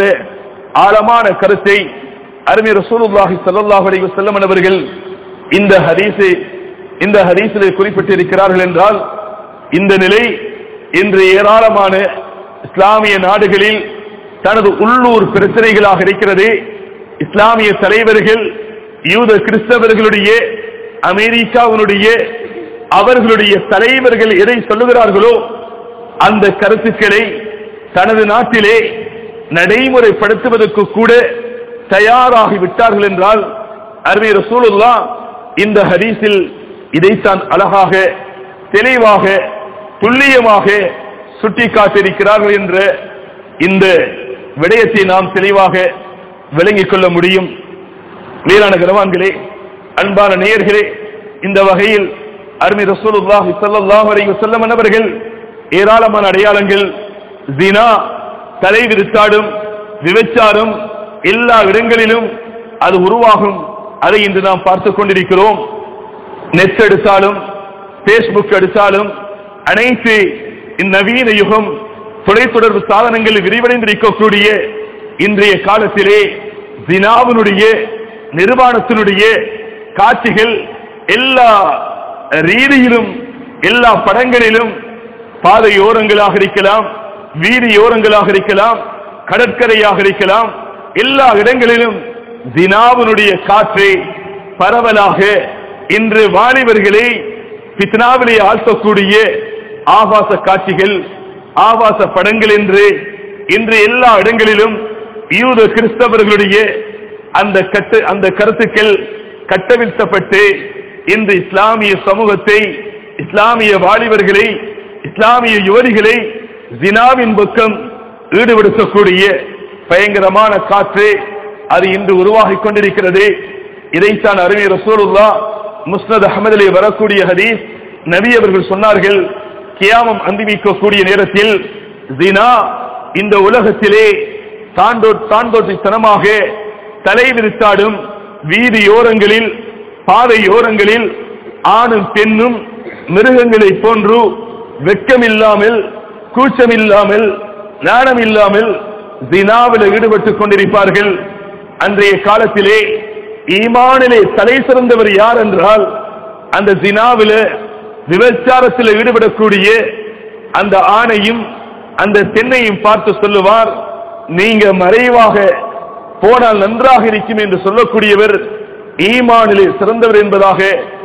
S2: ஆழமான கருத்தை அருமை ரசூலுல்லாஹி ஸல்லல்லாஹு அலைஹி வஸல்லம் அவர்கள் இந்த ஹதீஸை இந்த ஹதீஸிலே குறிப்பிட்டிருக்கிறார்கள் என்றால் இந்த நிலை இன்று ஏராளமான இஸ்லாமிய நாடுகளில் தனது உள்ளூர் பிரச்சனைகளாக இருக்கிறது இஸ்லாமிய தலைவர்கள் யூத கிறிஸ்தவர்களுடைய அமெரிக்காவினுடைய அவர்களுடைய தலைவர்கள் எதை சொல்லுகிறார்களோ அந்த கருத்துக்களை தனது நாட்டிலே நடைமுறைப்படுத்துவதற்கு கூட தயாராகி விட்டார்கள் என்றால் அருமை ரசூலுல்லா இந்த ஹதீஸில் இதைத்தான் அழகாக தெளிவாக துல்லியமாக சுட்டிக்காட்டியிருக்கிறார்கள் என்ற இந்த விடயத்தை நாம் தெளிவாக விளங்கிக் கொள்ள முடியும் மேலான கனவான்களே அன்பான நேயர்களே இந்த வகையில் அருமை ரசூலுல்லாஹி ஸல்லல்லாஹு அலைஹி வஸல்லம் அவர்கள் ஏராளமான அடையாளங்கள் ஜினா தலை விரித்தாடும் விபச்சாரம் எல்லா இடங்களிலும் அது உருவாகும் அதை இன்று நாம் பார்த்துக் கொண்டிருக்கிறோம் நெட் எடுத்தாலும் பேஸ்புக் எடுத்தாலும் அனைத்து இந்நவீன யுகம் தொலைத்தொடர்பு சாதனங்கள் விரிவடைந்திருக்கக்கூடிய இன்றைய காலத்திலே ஜினாவினுடைய நிர்வாணத்தினுடைய காட்சிகள் எல்லா ரீதியிலும் எல்லா படங்களிலும் பாதையோரங்களாக இருக்கலாம் வீதியோரங்களாக இருக்கலாம் கடற்கரையாக இருக்கலாம் எல்லா இடங்களிலும் தினாவினுடைய காற்றை பரவலாக இன்று வாலிபர்களை பித்னாவிலே ஆழ்த்தக்கூடிய ஆபாச காட்சிகள் ஆபாச படங்கள் என்று இன்று எல்லா இடங்களிலும் யூத கிறிஸ்தவர்களுடைய அந்த கட்டு அந்த கருத்துக்கள் கட்டவிழ்த்தப்பட்டு இன்று இஸ்லாமிய சமூகத்தை இஸ்லாமிய வாலிபர்களை இஸ்லாமிய யுவதிகளை ஜினாவின் பக்கம் ஈடுபடுத்தக்கூடிய பயங்கரமான காற்று அது இன்று உருவாகிக் கொண்டிருக்கிறது இதைத்தான் அருமை ரசூலுல்லா முஸ்னத் அகமதிலே வரக்கூடிய ஹதீஸ் நபி அவர்கள் சொன்னார்கள் கியாமம் அந்திமிக்கக்கூடிய நேரத்தில் ஜினா இந்த உலகத்திலே தாண்டோ தாண்டோட்டித்தனமாக தலை விரித்தாடும் வீதியோரங்களில் பாதையோரங்களில் ஆணும் பெண்ணும் மிருகங்களை போன்று வெட்கமில்லாமல் கூச்சமில்லாமல் நாணம் இல்லாமல் தினாவில் ஈடுபட்டுக் கொண்டிருப்பார்கள் அன்றைய காலத்திலே ஈமானிலே தலை சிறந்தவர் யார் என்றால் அந்த தினாவில விபச்சாரத்தில் ஈடுபடக்கூடிய அந்த ஆணையும் அந்த பெண்ணையும் பார்த்து சொல்லுவார் நீங்க மறைவாக போனால் நன்றாக இருக்கும் என்று சொல்லக்கூடியவர் ஈமானிலே சிறந்தவர் என்பதாக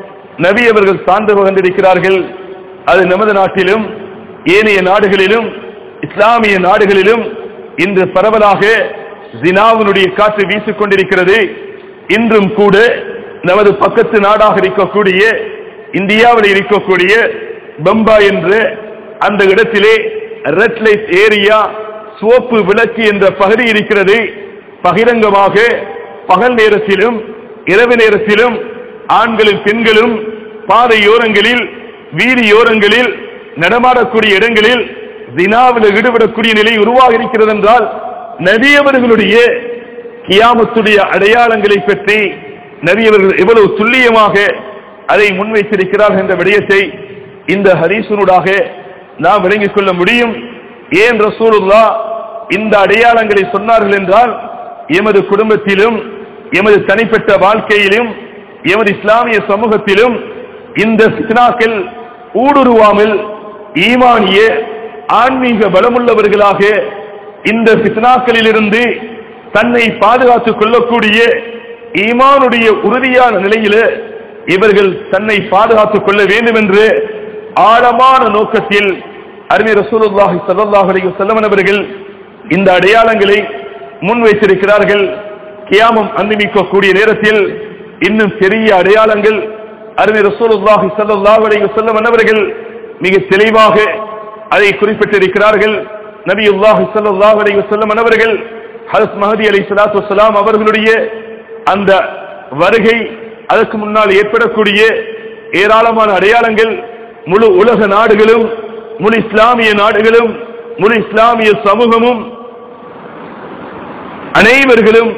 S2: நபி அவர்கள் சான்று கண்டிருக்கிறார்கள் அது நமது நாட்டிலும் ஏனைய நாடுகளிலும் இஸ்லாமிய நாடுகளிலும் இன்று பரவலாக ஜினாவினுடைய காற்று வீசிக் கொண்டிருக்கிறது இன்றும் கூட நமது பக்கத்து நாடாக இருக்கக்கூடிய இந்தியாவில் இருக்கக்கூடிய பம்பாய் என்ற அந்த இடத்திலே ரெட் லைட் ஏரியா சிவப்பு விளக்கு என்ற பகுதி இருக்கிறது பகிரங்கமாக பகல் நேரத்திலும் இரவு நேரத்திலும் ஆண்களும் பெண்களும் பாதையோரங்களில் வீதியோரங்களில் நடமாடக்கூடிய இடங்களில் தினாவில் ஈடுபடக்கூடிய நிலை உருவாக இருக்கிறது என்றால் நபியவர்களுடைய கியாமத்துடைய அடையாளங்களை பற்றி நபியவர்கள் எவ்வளவு துல்லியமாக அதை முன்வைத்திருக்கிறார்கள் என்ற விடயத்தை இந்த ஹரீசனுடாக நாம் விளங்கிக் கொள்ள முடியும் ஏன் ரசூலுல்லா இந்த அடையாளங்களை சொன்னார்கள் என்றால் எமது குடும்பத்திலும் எமது தனிப்பட்ட வாழ்க்கையிலும் எமது இஸ்லாமிய சமூகத்திலும் இந்த சித்னாக்கள் ஊடுருவாமல் ஈமானிய ஆன்மீக பலமுள்ளவர்களாக இந்த சித்னாக்களிலிருந்து தன்னை பாதுகாத்துக் கொள்ளக்கூடிய ஈமானுடைய உறுதியான நிலையில இவர்கள் தன்னை பாதுகாத்துக் கொள்ள வேண்டும் என்று ஆழமான நோக்கத்தில் அருமை ரசூலுல்லாஹி ஸல்லல்லாஹு அலைஹி வஸல்லம் அவர்கள் இந்த அடையாளங்களை முன்வைத்திருக்கிறார்கள் கியாமம் அந்திமிக்கக்கூடிய நேரத்தில் இன்னும் பெரிய அடையாளங்கள் அருமை ரசூலுல்லாஹி ஸல்லல்லாஹு அலைஹி வஸல்லம் அவர்கள் மிக தெளிவாக அதை குறிப்பிட்டிருக்கிறார்கள் நபியுல்லாஹி ஸல்லல்லாஹு அலைஹி வஸல்லம் அவர்கள் ஹஜ்ரத் மஹதி அலைஹிஸ்ஸலாத்து வஸ்ஸலாம் அவர்களுடைய அந்த வருகை அதற்கு முன்னால் ஏற்படக்கூடிய ஏராளமான அடையாளங்கள் முழு உலக நாடுகளும் முழு இஸ்லாமிய நாடுகளும் முழு இஸ்லாமிய சமூகமும் அனைவர்களும்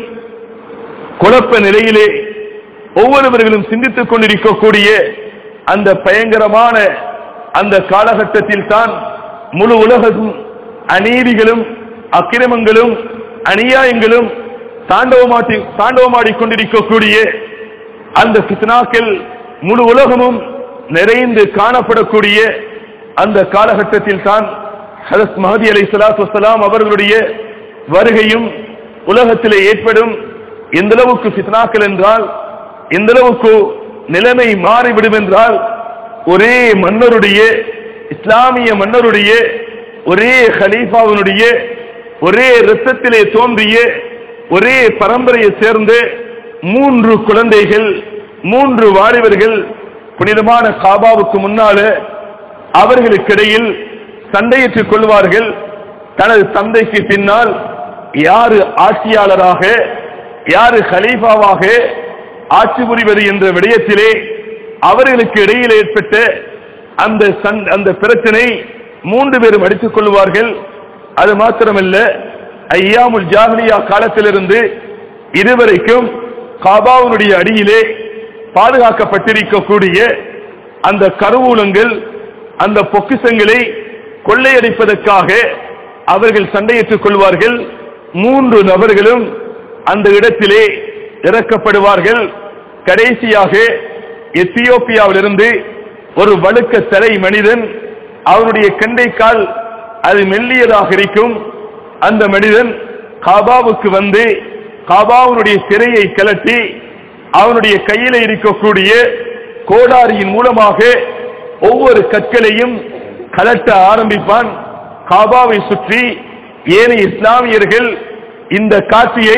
S2: குழப்ப நிலையிலே ஒவ்வொருவர்களும் சிந்தித்துக் கொண்டிருக்கக்கூடிய அந்த பயங்கரமான அந்த காலகட்டத்தில் தான் முழு உலகமும் அநீதிகளும் அக்கிரமங்களும் அநியாயங்களும் தாண்டவமாட்டி தாண்டவமாடிக் கொண்டிருக்கக்கூடிய அந்த கித்னாக்கள் முழு உலகமும் நிறைந்து காணப்படக்கூடிய அந்த காலகட்டத்தில் தான் ஹரத் மஹதி அலை சலாத்து வசலாம் அவர்களுடைய வருகையும் உலகத்திலே ஏற்படும் எந்த அளவுக்கு ஃபித்னாக்கள் என்றால் எந்த அளவுக்கு நிலைமை மாறிவிடும் என்றால் ஒரே மன்னருடைய இஸ்லாமிய மன்னருடைய ஒரே ஹலீஃபாவினுடைய ஒரே ரத்தத்திலே தோன்றிய ஒரே பரம்பரையை சேர்ந்து மூன்று குழந்தைகள் மூன்று வாலிபர்கள் புனிதமான காபாவுக்கு முன்னால அவர்களுக்கிடையில் சண்டையிட்டுக் கொள்வார்கள் தனது தந்தைக்கு பின்னால் யாரு ஆட்சியாளராக யாரு ஹலீஃபாவாக ஆட்சி புரிவது என்ற விடயத்திலே அவர்களுக்கு இடையில் ஏற்பட்ட அந்த சண்- அந்த பிரச்சனை மூன்று பேரும் அடித்துக் கொள்வார்கள் அது மாத்திரமல்ல ஐயாமுல் ஜாஹலியா காலத்திலிருந்து இதுவரைக்கும் காபாவுடைய அடியிலே பாதுகாக்கப்பட்டிருக்கக்கூடிய அந்த கருவூலங்கள் அந்த பொக்கிசங்களை கொள்ளையடிப்பதற்காக அவர்கள் சண்டையிட்டுக் கொள்வார்கள் மூன்று நபர்களும் அந்த இடத்திலே இறக்கப்படுவார்கள் கடைசியாக எத்தியோப்பியாவிலிருந்து ஒரு வழுக்க தலை மனிதன் அவருடைய கண்டை கால் அது மெல்லியதாக இருக்கும் அந்த மனிதன் காபாவுக்கு வந்து காபாவுடைய சிறையை கலட்டி அவனுடைய கையில இருக்கக்கூடிய கோடாரியின் மூலமாக ஒவ்வொரு கற்களையும் கலட்ட ஆரம்பிப்பான் காபாவை சுற்றி ஏனைய இஸ்லாமியர்கள் இந்த காட்சியை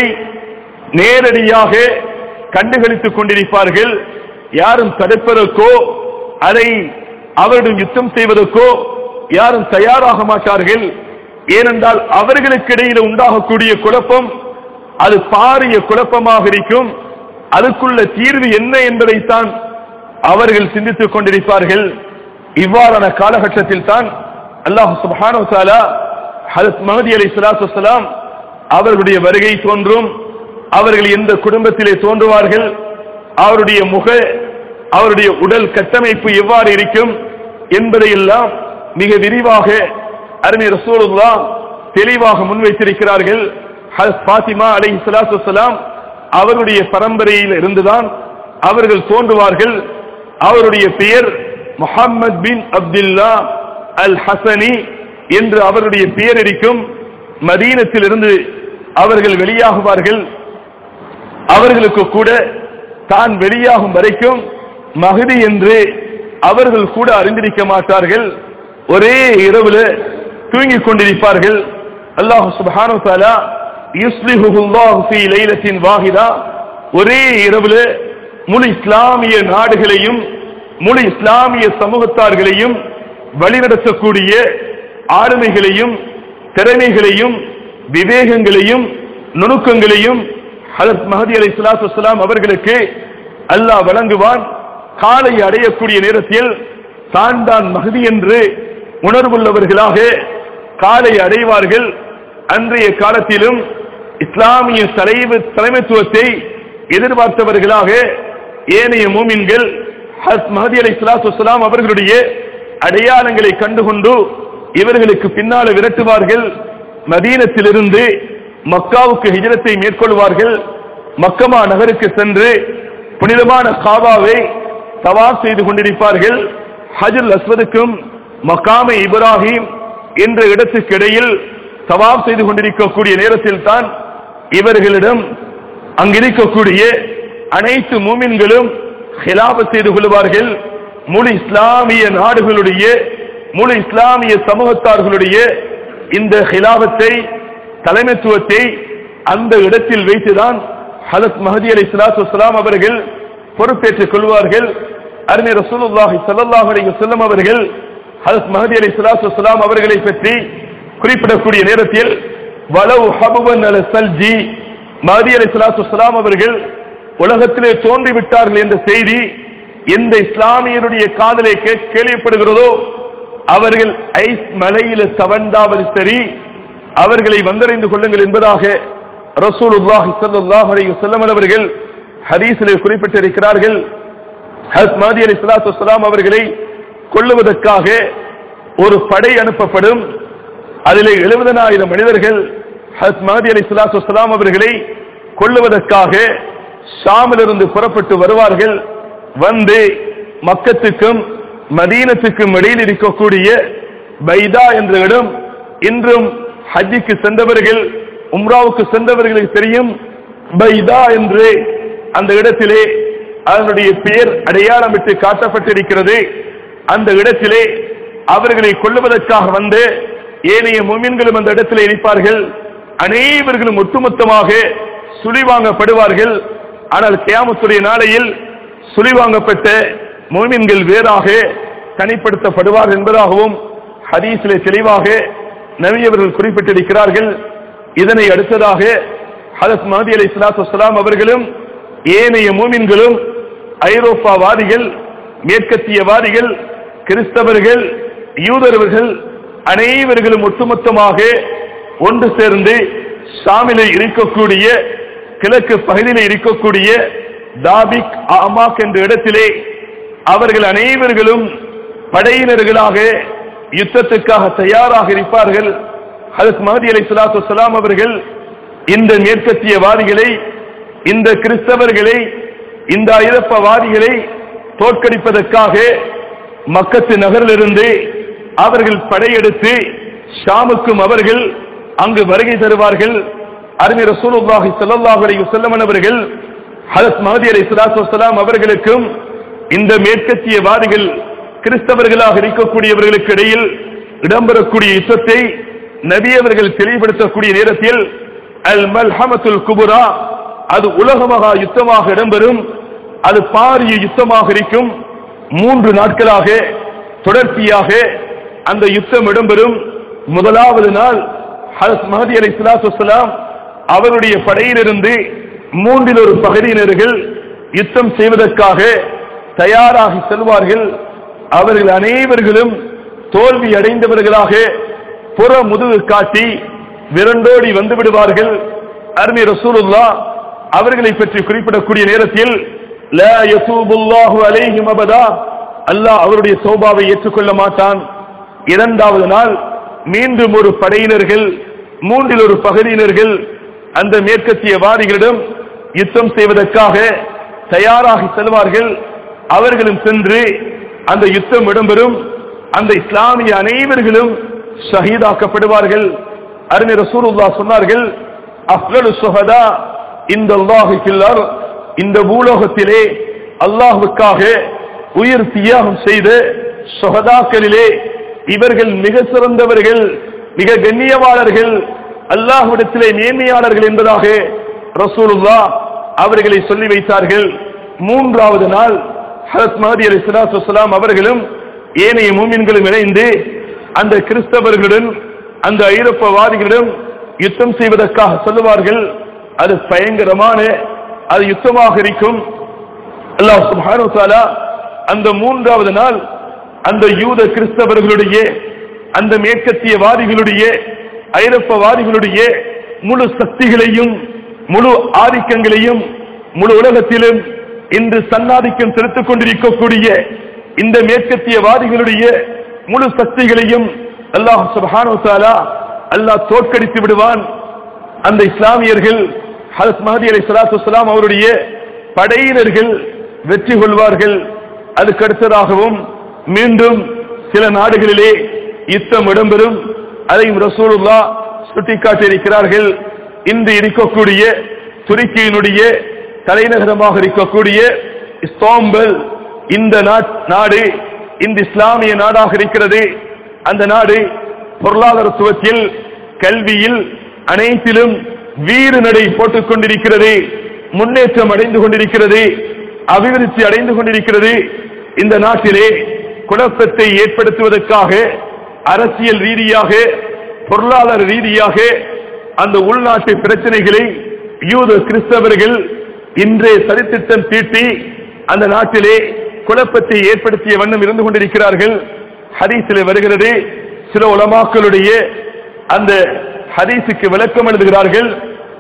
S2: நேரடியாக கண்டுகளித்துக் கொண்டிருப்பார்கள் யாரும் தடுப்பதற்கோ அதை அவரிடம் யுத்தம் செய்வதற்கோ யாரும் தயாராக மாட்டார்கள் ஏனென்றால் அவர்களுக்கு இடையில உண்டாகக்கூடிய குழப்பம் அது பாரிய குழப்பமாக இருக்கும் அதுக்குள்ள தீர்வு என்ன என்பதைத்தான் அவர்கள் சிந்தித்துக் கொண்டிருப்பார்கள் இவ்வாறான காலகட்டத்தில் தான் அல்லாஹ் சுப்ஹானஹு வ தஆலா ஹஜரத் மஹதி அலைஹிஸ்ஸலாத்து வஸ்ஸலாம் அவர்களுடைய வருகை தோன்றும் அவர்கள் எந்த குடும்பத்திலே தோன்றுவார்கள் அவருடைய முக அவருடைய உடல் கட்டமைப்பு எவ்வாறு இருக்கும் என்பதையெல்லாம் மிக விரிவாக அருமை ரசூலுல்லா தெளிவாக முன்வைத்திருக்கிறார்கள் ஹஸ் ஃபாத்திமா அலைஹி ஸலாத்து வஸ்ஸலாம் அவருடைய பரம்பரையில் இருந்துதான் அவர்கள் தோன்றுவார்கள் அவருடைய பெயர் முஹம்மத் பின் அப்துல்லா அல் ஹசனி என்று அவருடைய பெயர் இருக்கும் மதீனத்திலிருந்து அவர்கள் வெளியாகுவார்கள் அவர்களுக்கு கூட தான் வெளியாகும் வரைக்கும் மகதி என்று அவர்கள் கூட அறிந்திருக்க மாட்டார்கள் ஒரே இரவுல தூங்கிக் கொண்டிருப்பார்கள் அல்லாஹ் சுப்ஹானஹு வ தஆலா யுஸ்லிஹுஹு அல்லாஹு ஃபீ லைலத்தின் வாஹிதா ஒரே இரவுல முழு இஸ்லாமிய நாடுகளையும் முழு இஸ்லாமிய சமூகத்தார்களையும் வழிநடத்தக்கூடிய ஆளுமைகளையும் திறமைகளையும் விவேகங்களையும் நுணுக்கங்களையும் ஹலத் மஹதி அலை சலாத்து வலாம் அவர்களுக்கு அல்லாஹ் வழங்குவான் காலை அடையக்கூடிய நேரத்தில் தான் தான் மகதி என்று உணர்வுள்ளவர்களாக காலை அடைவார்கள் அன்றைய காலத்திலும் இஸ்லாமிய தலைவு தலைமைத்துவத்தை எதிர்பார்த்தவர்களாக ஏனைய மூமின்கள் ஹஸ் மஹதி அலை சலாத்து வலாம் அவர்களுடைய அடையாளங்களை கண்டுகொண்டு இவர்களுக்கு பின்னால விரட்டுவார்கள் மதீனத்திலிருந்து மக்காவுக்கு ஹிஜரத்தை மேற்கொள்வார்கள் மக்கமா நகருக்கு சென்று புனிதமான காபாவை தவாப் செய்து கொண்டிருப்பார்கள் ஹஜுல் அஸ்வதுக்கும் மக்காமை இப்ராஹிம் என்ற இடத்துக்கு இடையில் தவாப் செய்து கொண்டிருக்கக்கூடிய நேரத்தில் தான் இவர்களிடம் அங்கிருக்கக்கூடிய அனைத்து மூமின்களும் ஹிலாபத் செய்து கொள்வார்கள் முழு இஸ்லாமிய நாடுகளுடைய முழு இஸ்லாமிய சமூகத்தார்களுடைய இந்த ஹிலாபத்தை தலைமைத்துவத்தை அந்த இடத்தில் வைத்துதான் ஹலத் மஹதி அலி சலாத்து வலாம் அவர்கள் பொறுப்பேற்றுக் கொள்வார்கள் அருமை ரசூலுல்லாஹி ஸல்லல்லாஹு அலைஹி வஸல்லம் அவர்கள் ஹலத் மஹதி அலி சலாத்து வலாம் அவர்களை பற்றி குறிப்பிடக்கூடிய நேரத்தில் வலவு ஹபுவன் அல சல்ஜி மஹதி அலி சலாத்து வலாம் அவர்கள் உலகத்திலே தோன்றிவிட்டார்கள் என்ற செய்தி எந்த இஸ்லாமியருடைய காதலை கே- கேள்விப்படுகிறதோ அவர்கள் ஐஸ் மலையில தவண்டாவது சரி அவர்களை வந்தடைந்து கொள்ளுங்கள் என்பதாக ரசூலுல்லாஹி ஸல்லல்லாஹு அலைஹி வஸல்லம் அவர்கள் ஹதீஸிலே குறிப்பிட்டிருக்கிறார்கள் ஹஸ் மாதி அலி சலாத்து வலாம் அவர்களை கொல்லுவதற்காக ஒரு படை அனுப்பப்படும் அதிலே எழுபதனாயிரம் மனிதர்கள் ஹஸ் மாதி அலி சலாத்து வலாம் அவர்களை கொல்லுவதற்காக ஷாமிலிருந்து புறப்பட்டு வருவார்கள் வந்து மக்கத்துக்கும் மதீனத்துக்கும் இடையில் இருக்கக்கூடிய பைதா என்ற இடம் இன்றும் ஹஜ்ஜிக்கு சென்றவர்கள் உம்ராவுக்கு சென்றவர்களுக்கு தெரியும் பைதா என்று அந்த இடத்திலே அதனுடைய பெயர் அடையாளமிட்டு காட்டப்பட்டிருக்கிறது அந்த இடத்திலே அவர்களை கொள்ளுவதற்காக வந்து ஏனைய முமின்களும் அந்த இடத்திலே இருப்பார்கள் அனைவர்களும் ஒட்டுமொத்தமாக சுழிவாங்கப்படுவார்கள் ஆனால் கியாமத்துடைய நாளையில் சுழிவாங்கப்பட்ட முமின்கள் வேறாக தனிப்படுத்தப்படுவார் என்பதாகவும் ஹதீஸிலே தெளிவாக நவியவர்கள் குறிப்பிட்டிருக்கிறார்கள் இதனை அடுத்ததாக ஹதஸ் மஹதி அலி இஸ்லாத்து அவர்களும் ஏனைய மூமின்களும் ஐரோப்பாவாதிகள் மேற்கத்தியவாதிகள் கிறிஸ்தவர்கள் யூதரவர்கள் அனைவர்களும் ஒட்டுமொத்தமாக ஒன்று சேர்ந்து ஷாமிலே இருக்கக்கூடிய கிழக்கு பகுதியில் இருக்கக்கூடிய தாபிக் அமாக் என்ற இடத்திலே அவர்கள் அனைவர்களும் படையினர்களாக யுத்தத்துக்காக தயாராக இருப்பார்கள் ஹதத் மஹதி அலை சலாத்து வலாம் அவர்கள் இந்த மேற்கத்தியவாதிகளை இந்த கிறிஸ்தவர்களை இந்த ஐரோப்பவாதிகளை தோற்கடிப்பதற்காக மக்கத்து நகரிலிருந்து அவர்கள் படையெடுத்து ஷாமுக்கும் அவர்கள் அங்கு வருகை தருவார்கள் அருமை ரசூலுல்லாஹி ஸல்லல்லாஹு அலைஹி வஸல்லம் அவர்கள் ஹதரத் மஹதி அலைஹிஸ்ஸலாத்து வஸலாம் அவர்களுக்கும் இந்த மேற்கத்தியவாதிகள் கிறிஸ்தவர்களாக இருக்கக்கூடியவர்களுக்கு இடையில் இடம்பெறக்கூடிய யுத்தத்தை நபி அவர்கள் தெளிவுபடுத்தக்கூடிய நேரத்தில் அல் மல்ஹமத்துல் குபுரா அது உலகமகா யுத்தமாக இடம்பெறும் அது பாரிய யுத்தமாக இருக்கும் மூன்று நாட்களாக தொடர்ச்சியாக அந்த யுத்தம் இடம்பெறும் முதலாவது நாள் ஹரஸ் மஹதி அலி சலாத்து அவருடைய படையிலிருந்து மூன்றில் ஒரு பகுதியினர்கள் யுத்தம் செய்வதற்காக தயாராகி செல்வார்கள் அவர்கள் அனைவர்களும் தோல்வி அடைந்தவர்களாக புற முதுகு காட்டி விரண்டோடி வந்து விடுவார்கள் அருமை ரசூலுல்லா அவர்களை பற்றி குறிப்பிடக்கூடிய நேரத்தில் லா யதூபுல்லாஹு அலைஹிம் அபதா அல்லாஹ் அவருடைய சௌபாவை ஏற்றுக்கொள்ள மாட்டான் இரண்டாவது நாள் மீண்டும் ஒரு படையினர்கள் மூன்றில் ஒரு பகுதியினர்கள் அந்த மேற்கத்திய வாதிகளிடம் யுத்தம் செய்வதற்காக தயாராகி செல்வார்கள் அவர்களும் சென்று அந்த யுத்தம் இடம்பெறும் அந்த இஸ்லாமிய அனைவர்களும் ஷஹீதாக்கப்படுவார்கள் அருமை ரசூலுல்லா சொன்னார்கள் அஃலு சுஹதா இந்த அல்லாஹுக்கில்லார் இந்த பூலோகத்திலே அல்லாஹுக்காக உயிர் தியாகம் செய்த சுகதாக்களிலே இவர்கள் மிக சிறந்தவர்கள் மிக கண்ணியவாளர்கள் அல்லாஹ்விடத்திலே நேர்மையாளர்கள் என்பதாக ரசூலுல்லா அவர்களை சொல்லி வைத்தார்கள் மூன்றாவது நாள் ஹரத் மஹதி அலி சலாத்து அவர்களும் ஏனைய மூமின்களும் இணைந்து அந்த கிறிஸ்தவர்களுடன் அந்த ஐரோப்பவாதிகளிடம் யுத்தம் செய்வதற்காக சொல்லுவார்கள் அது பயங்கரமான அது யுத்தமாக இருக்கும் அல்லாஹ் சுப்ஹானஹு தஆலா அந்த மூன்றாவது நாள் அந்த யூத கிறிஸ்தவர்களுடைய அந்த மேற்கத்தியவாதிகளுடைய ஐரோப்பவாதிகளுடைய முழு சக்திகளையும் முழு ஆதிக்கங்களையும் முழு உலகத்திலும் இன்று சன்னாதிக்கம் செலுத்திக் கொண்டிருக்கக்கூடிய இந்த மேற்கத்தியவாதிகளுடைய முழு சக்திகளையும் அல்லாஹ் சுப்ஹானஹு தஆலா அல்லாஹ் தோற்கடித்து விடுவான் அந்த இஸ்லாமியர்கள் ஹரத் மஹதி அலை சலாத்து வலாம் அவருடைய படையினர்கள் வெற்றி கொள்வார்கள் அதுக்கு அடுத்ததாகவும் மீண்டும் சில நாடுகளிலே யுத்தம் இடம்பெறும் அதையும் ரசூலுல்லா சுட்டிக்காட்டியிருக்கிறார்கள் இன்று இருக்கக்கூடிய துருக்கியினுடைய தலைநகரமாக இருக்கக்கூடிய இஸ்தாம்பல் இந்த நாடு இந்த இஸ்லாமிய நாடாக இருக்கிறது அந்த நாடு பொருளாதாரத்துவத்தில் கல்வியில் அனைத்திலும் வீறு நடை போட்டுக் கொண்டிருக்கிறது முன்னேற்றம் அடைந்து கொண்டிருக்கிறது அபிவிருத்தி அடைந்து கொண்டிருக்கிறது இந்த நாட்டிலே குழப்பத்தை ஏற்படுத்துவதற்காக அரசியல் ரீதியாக பொருளாதார ரீதியாக அந்த உள்நாட்டு பிரச்சனைகளை யூத கிறிஸ்தவர்கள் இன்றே சதித்திட்டம் தீட்டி அந்த நாட்டிலே குழப்பத்தை ஏற்படுத்திய வண்ணம் இருந்து கொண்டிருக்கிறார்கள் ஹதீஸிலே வருகிறது சில உலமாக்களுடைய அந்த ஹதீஸுக்கு விளக்கம் எழுதுகிறார்கள்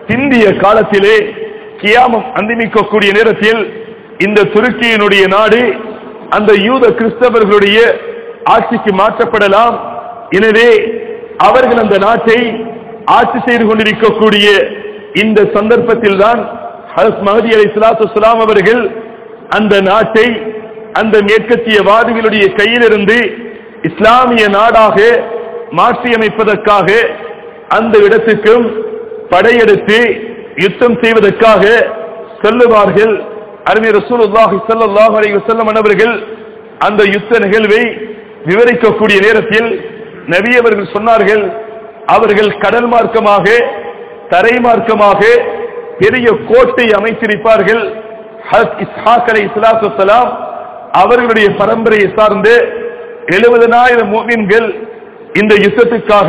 S2: பிந்திய காலத்திலே கியாமம் அந்திமிக்கக்கூடிய நேரத்தில் இந்த துருக்கியினுடைய நாடு அந்த யூத கிறிஸ்தவர்களுடைய ஆட்சிக்கு மாற்றப்படலாம் எனவே அவர்கள் அந்த நாட்டை ஆட்சி செய்து கொண்டிருக்கக்கூடிய இந்த சந்தர்ப்பத்தில் தான் மஹதி அலி சலாத்து அவர்கள் அந்த நாட்டை அந்த மேற்கத்திய வாதிகளுடைய கையிலிருந்து இஸ்லாமிய நாடாக மாற்றியமைப்பதற்காக அந்த இடத்துக்கும் படையெடுத்து யுத்தம் செய்வதற்காக செல்லுவார்கள் அருமை ரசூலுல்லாஹி ஸல்லல்லாஹு அலைஹி வஸல்லம் அவர்கள் அந்த யுத்த நிகழ்வை விவரிக்கக்கூடிய நேரத்தில் நபி அவர்கள் சொன்னார்கள் அவர்கள் கடல் மார்க்கமாக தரை மார்க்கமாக பெரிய கோட்டை அமைத்திருப்பார்கள் ஹஸ் இஸ்ஹாக் அலை இஸ்லாத்து வலாம் அவர்களுடைய பரம்பரையை சார்ந்து எழுபதனாயிரம் மூமின்கள் இந்த யுத்தத்துக்காக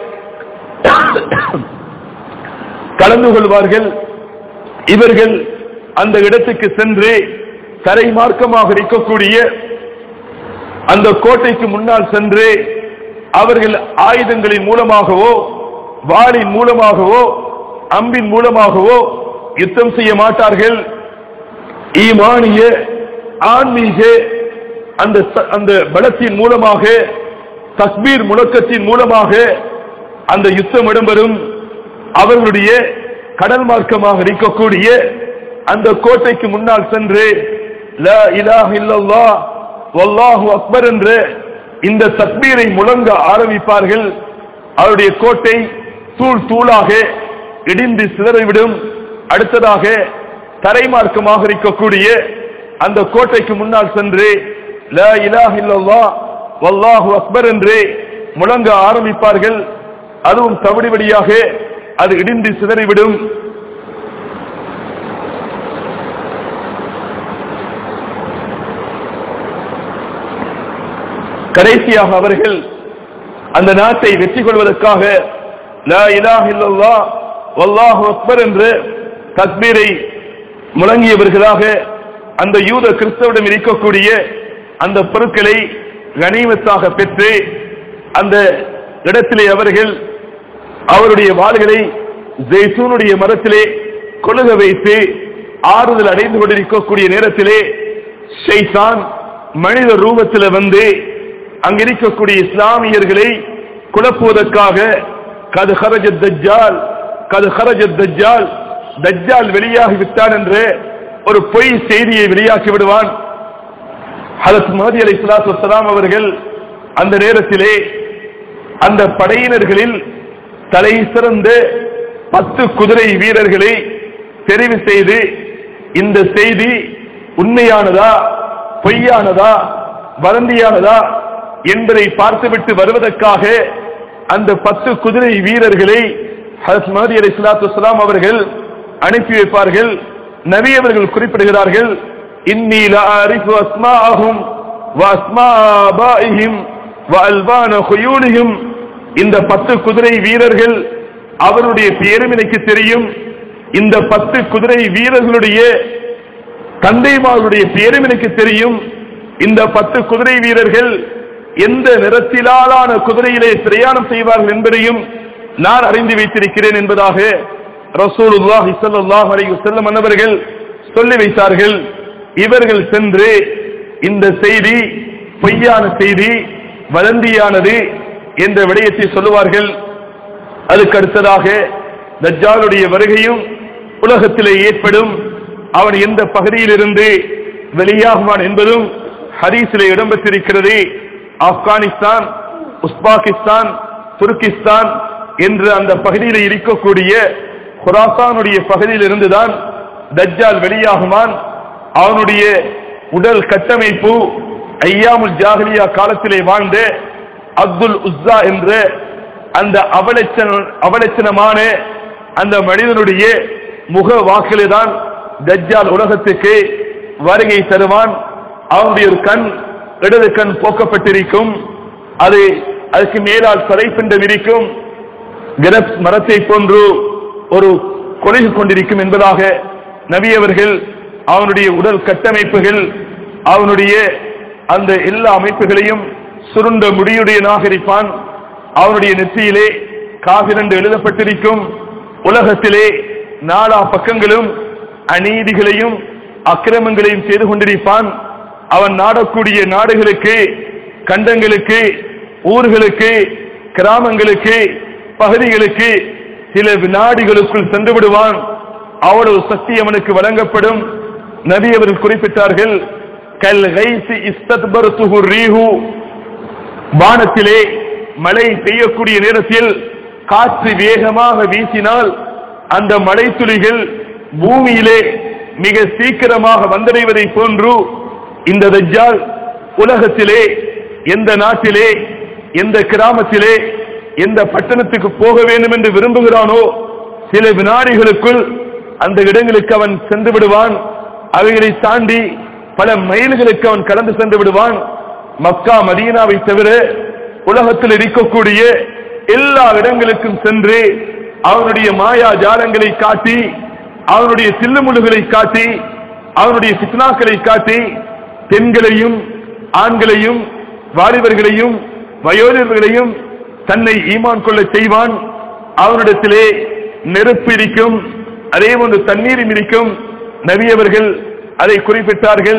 S2: கலந்து கொள்வார்கள் இவர்கள் அந்த இடத்துக்கு சென்று தரை மார்க்கமாக இருக்கக்கூடிய அந்த கோட்டைக்கு முன்னால் சென்று அவர்கள் ஆயுதங்களின் மூலமாகவோ வாளின் மூலமாகவோ அம்பின் மூலமாகவோ யுத்தம் செய்ய மாட்டார்கள் ஈமானிய ஆன்மீக அந்த அந்த பலத்தின் மூலமாக தஸ்பீர் முழக்கத்தின் மூலமாக அந்த யுத்தம் இடம்பெறும் அவர்களுடைய கடல் மார்க்கமாக இருக்கக்கூடிய அந்த கோட்டைக்கு முன்னால் சென்று லா இலாஹ இல்லல்லாஹ் வல்லாஹு அக்பர் என்று இந்த தக்பீரை முழங்க ஆரம்பிப்பார்கள் அவருடைய கோட்டை தூள் தூளாக இடிந்து சிதறிவிடும் அடுத்ததாக தரைமார்க்கமாக இருக்கக்கூடிய அந்த கோட்டைக்கு முன்னால் சென்று லா இலாஹ இல்லல்லாஹ் வல்லாஹு அக்பர் என்று முழங்க ஆரம்பிப்பார்கள் அதுவும் தவிடுபடியாக அது இடிந்து சிதறிவிடும் கடைசியாக அவர்கள் அந்த நாட்டை வெற்றி கொள்வதற்காக லா இலாஹ இல்லல்லாஹ் வல்லாஹு அக்பர் என்று தக்பீரை முழங்கியவர்களாக அந்த யூத கிறிஸ்தவிடம் இருக்கக்கூடிய அந்த பொருட்களை கனிமத்தாக பெற்று அந்த இடத்திலே அவர்கள் அவருடைய வாள்களை ஜெய்சூனுடைய மரத்திலே கொழுக வைத்து ஆறுதல் அடைந்து கொண்டிருக்கக்கூடிய நேரத்திலே ஷைத்தான் மனித ரூபத்தில் வந்து அங்கிருக்கக்கூடிய இஸ்லாமியர்களை குழப்புவதற்காக கது ஹரஜ தஜ்ஜால் கது ஹரஜ தஜ்ஜால் தஜ்ஜால் வெளியாகி விட்டான் என்று ஒரு பொய் செய்தியை வெளியாக்கி விடுவான் ஹலத் மஹதி அலி சலாத்து வசலாம் அவர்கள் அந்த நேரத்திலே அந்த படையினர்களில் தலை சிறந்த பத்து குதிரை வீரர்களை தெரிவு செய்து இந்த செய்தி உண்மையானதா பொய்யானதா வதந்தியானதா என்பதை பார்த்துவிட்டு வருவதற்காக அந்த பத்து குதிரை வீரர்களை ஹரத் மஹதி அலி சலாத்து வலாம் அவர்கள் அனுப்பி வைப்பார்கள் நபி அவர்கள் குறிப்பிடுகிறார்கள் இன்னி லஅரிஃபு அஸ்மாஅஹும் வஅஸ்மாபாஇஹிம் வஅல்பான குயூலிஹிம் இந்த பத்து குதிரை வீரர்கள் அவருடைய பெயரும் எனக்கு தெரியும் இந்த பத்து குதிரை வீரர்களுடைய தந்தைமாருடைய பெயரும் எனக்கு தெரியும் இந்த பத்து குதிரை வீரர்கள் எந்த நிறத்திலான குதிரையிலே பிரயாணம் செய்வார்கள் என்பதையும் நான் அறிந்து வைத்திருக்கிறேன் என்பதாக ரசூலுல்லாஹி ஸல்லல்லாஹு அலைஹி வஸல்லம் அன்னவர்கள் சொல்லி வைத்தார்கள் இவர்கள் சென்று இந்த செய்தி பொய்யான செய்தி வதந்தியானது என்ற விடயத்தை சொல்லுவார்கள் அதுக்கு அடுத்ததாக தஜ்ஜாலுடைய வருகையும் உலகத்திலே ஏற்படும் அவன் எந்த பகுதியிலிருந்து வெளியாகுவான் என்பதும் ஹதீஸிலே இடம்பெற்றிருக்கிறது ஆப்கானிஸ்தான் உஸ்பாகிஸ்தான் துருக்கிஸ்தான் என்று அந்த பகுதியில் இருக்கக்கூடிய குராசானுடைய பகுதியில் இருந்துதான் தஜ்ஜால் வெளியாகுமான் அவனுடைய உடல் கட்டமைப்பு ஐயாமுல் ஜாகலியா காலத்திலே வாழ்ந்த அப்துல் உஸ்ஸா என்ற அந்த அவலட்சண அவலட்சணமான அந்த மனிதனுடைய முக வாக்கிலே தான் தஜ்ஜால் உலகத்துக்கு வருகை தருவான் அவனுடைய ஒரு கண் இடது கண் போக்கப்பட்டிருக்கும் அது அதுக்கு மேலால் சதைப்பிண்டம் இருக்கும் கிரப்ஸ் மரத்தை போன்று ஒரு கொலைகு கொண்டிருக்கும் என்பதாக நபி அவர்கள் அவனுடைய உடல் கட்டமைப்புகள் அவனுடைய அந்த எல்லா அமைப்புகளையும் சுருண்ட முடியுடைய நாகரிப்பான் அவனுடைய நெற்றியிலே காவிரண்டு எழுதப்பட்டிருக்கும் உலகத்திலே நாலா பக்கங்களும் அநீதிகளையும் அக்கிரமங்களையும் செய்து கொண்டிருப்பான் அவன் நாடக்கூடிய நாடுகளுக்கு கண்டங்களுக்கு ஊர்களுக்கு கிராமங்களுக்கு பகுதிகளுக்கு சில வினாடிகளுக்குள் சென்று விடுவான் அவ்வளவு சக்தி அவனுக்கு வழங்கப்படும் நபி அவர்கள் குறிப்பிட்டார்கள் கல் கைசி இஸ்தத்பருத்துஹு ரீஹு வானத்திலே மழை பெய்யக்கூடிய நேரத்தில் காற்று வேகமாக வீசினால் அந்த மழை துளிகள் பூமியிலே மிக சீக்கிரமாக வந்தடைவதை போன்று இந்த தஜ்ஜால் உலகத்திலே எந்த நாட்டிலே எந்த கிராமத்திலே எந்த பட்டணத்துக்கு போக வேண்டும் என்று விரும்புகிறானோ சில வினாடிகளுக்குள் அந்த இடங்களுக்கு அவன் சென்று விடுவான் அவைகளை தாண்டி பல மைல்களுக்கு அவன் கடந்து சென்று விடுவான் மக்கா மதீனாவை தவிர உலகத்தில் இருக்கக்கூடிய எல்லா இடங்களுக்கும் சென்று அவனுடைய மாயா ஜாலங்களை காட்டி அவனுடைய சில்லுமுள்ளுகளை காட்டி அவனுடைய சித்னாக்களை காட்டி பெண்களையும் ஆண்களையும் வாலிபர்களையும் வயோதிபர்களையும் தன்னை ஈமான் கொள்ள செய்வான் அவனிடத்திலே நெருப்பு இருக்கும் அதே போன்று தண்ணீரும் இருக்கும் நபியவர்கள் அதை குறிப்பிட்டார்கள்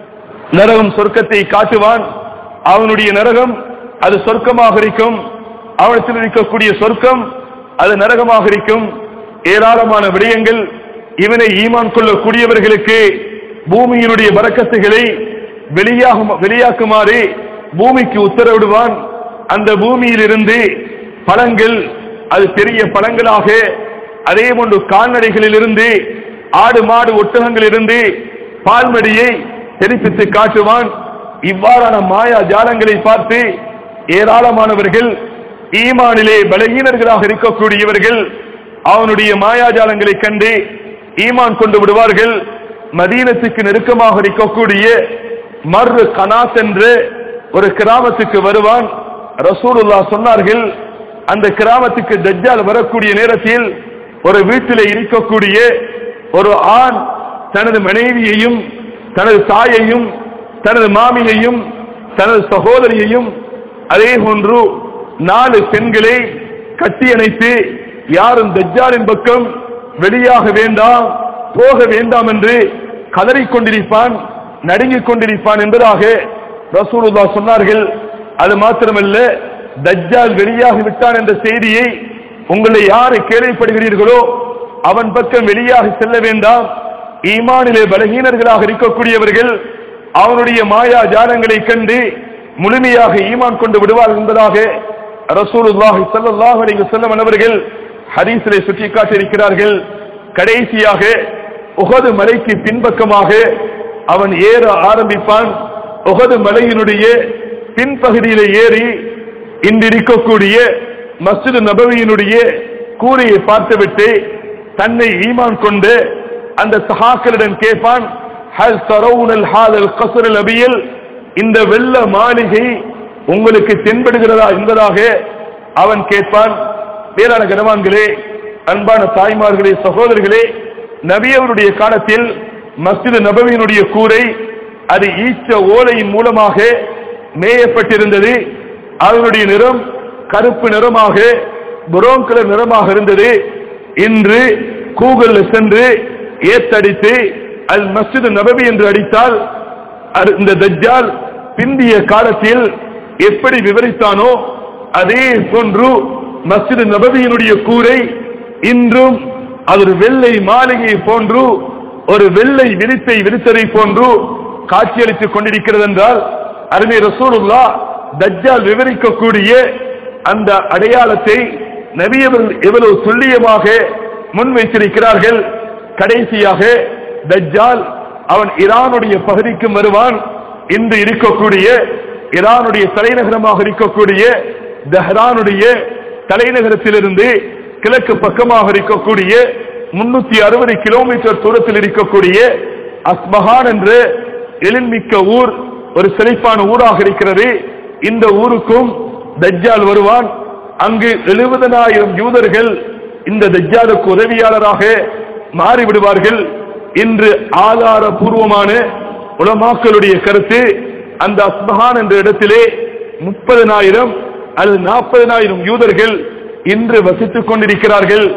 S2: நரகம் சொர்க்கத்தை காட்டுவான் அவனுடைய நரகம் அது சொர்க்கமாக இருக்கும் அவனத்தில் இருக்கக்கூடிய சொர்க்கம் அது நரகமாக இருக்கும் ஏராளமான விடயங்கள் இவனை ஈமான் கொள்ளக்கூடியவர்களுக்கு பூமியினுடைய பறக்கத்துகளை வெளியாக வெளியாக்குமாறு பூமிக்கு உத்தரவிடுவான் அந்த பூமியிலிருந்து பழங்கள் அது பெரிய பழங்களாக அதே போன்று கால்நடைகளில் இருந்து ஆடு மாடு ஒட்டகங்கள் இருந்து பால்மடியை தெரிப்பித்து காட்டுவான் இவ்வாறான மாயா ஜாலங்களை பார்த்து ஏராளமானவர்கள் ஈமானிலே பலகீனர்களாக இருக்கக்கூடியவர்கள் அவனுடைய மாயாஜாலங்களை கண்டு ஈமான் கொண்டு விடுவார்கள் மதீனத்துக்கு நெருக்கமாக இருக்கக்கூடிய மர்ரு கனாஸ் என்று ஒரு கிராமத்துக்கு வருவான் ரசூலுல்லா சொன்னார்கள் அந்த கிராமத்துக்கு தஜ்ஜால் வரக்கூடிய நேரத்தில் ஒரு வீட்டிலே இருக்கக்கூடிய ஒரு ஆண் தனது மனைவியையும் தனது தாயையும் தனது மாமியையும் தனது சகோதரியையும் அதே போன்று நாலு பெண்களை கட்டியணைத்து யாரும் தஜ்ஜாலின் பக்கம் வெளியாக வேண்டாம் போக வேண்டாம் என்று கதறிக் கொண்டிருப்பான் நடுங்கிக் கொண்டிருப்பான் என்பதாக ரசூலுல்லா சொன்னார்கள் அது மாத்திரமல்ல தஜ்ஜால் வெளியாகி விட்டான் என்ற செய்தியை உங்களை யாரை கேள்விப்படுகிறீர்களோ அவன் பக்கம் வெளியாக செல்ல வேண்டாம் ஈமானிலே பலகீனர்களாக இருக்கக்கூடியவர்கள் அவனுடைய மாயா ஜாலங்களை கண்டு முழுமையாக ஈமான் கொண்டு விடுவார் என்பதாக ரசூலுல்லாஹி ஸல்லல்லாஹு அலைஹி வஸல்லம் அவர்கள் ஹதீஸிலே சுட்டி காட்டியிருக்கிறார்கள் கடைசியாக உகது மலைக்கு பின்பக்கமாக அவன் ஏற ஆரம்பிப்பான் உகது மலையினுடைய பின்பகுதியிலே ஏறி இன்றிருக்கக்கூடிய மஸ்ஜித் நபவியினுடைய கூரையை பார்த்துவிட்டு தன்னை ஈமான் கொண்டு அந்த சஹாக்களிடம் கேட்பான் ஹல் தரவுனல் ஹாதல் கசரல் அபியல் இந்த வெள்ள மாளிகை உங்களுக்கு தென்படுகிறதா என்பதாக அவன் கேட்பான் வேளாண் கனவான்களே அன்பான தாய்மார்களே சகோதரர்களே நபியவருடைய காலத்தில் மஸ்ஜித் நபவியினுடைய கூரை அது ஈச்ச ஓலையின் மூலமாக மேயப்பட்டிருந்தது அதனுடைய நிறம் கருப்பு நிறமாக புரோன் கலர் நிறமாக இருந்தது இன்று கூகுள்ல சென்று ஏத்தடித்து அல் மஸ்ஜித் நபவி என்று அடித்தால் அது- இந்த தஜ்ஜால் பிந்திய காலத்தில் எப்படி விவரித்தானோ அதே போன்று மஸ்ஜித் நபவியினுடைய கூரை இன்றும் அது ஒரு வெள்ளை மாளிகை போன்று ஒரு வெள்ளை விரித்தை விரித்ததை போன்று காட்சியளித்துக் கொண்டிருக்கிறது என்றால் அருமை ரசூலுல்லா தஜ்ஜால் விவரிக்கக்கூடிய அந்த அடையாளத்தை நபியவர்கள் எவ்வளவு துல்லியமாக முன்வைத்திருக்கிறார்கள் கடைசியாக தஜ்ஜால் அவன் ஈரானுடைய பகுதிக்கும் வருவான் இன்று இருக்கக்கூடிய ஈரானுடைய தலைநகரமாக இருக்கக்கூடிய தெஹ்ரானுடைய தலைநகரத்திலிருந்து கிழக்கு பக்கமாக இருக்கக்கூடிய முன்னூத்தி அறுபது கிலோமீட்டர் தூரத்தில் இருக்கக்கூடிய அஸ்மஹான் என்று எழில்மிக்க ஊர் ஒரு செழிப்பான ஊராக இருக்கிறது இந்த ஊருக்கும் தஜ்ஜால் வருவான் அங்கு எழுபதனாயிரம் யூதர்கள் இந்த தஜ்ஜாலுக்கு உதவியாளராக மாறிவிடுவார்கள் இன்று ஆதாரபூர்வமான உலமாக்களுடைய கருத்து அந்த அஸ்பஹான் என்ற இடத்திலே முப்பதனாயிரம் அல்லது நாற்பதனாயிரம் யூதர்கள் இன்று வசித்துக் கொண்டிருக்கிறார்கள்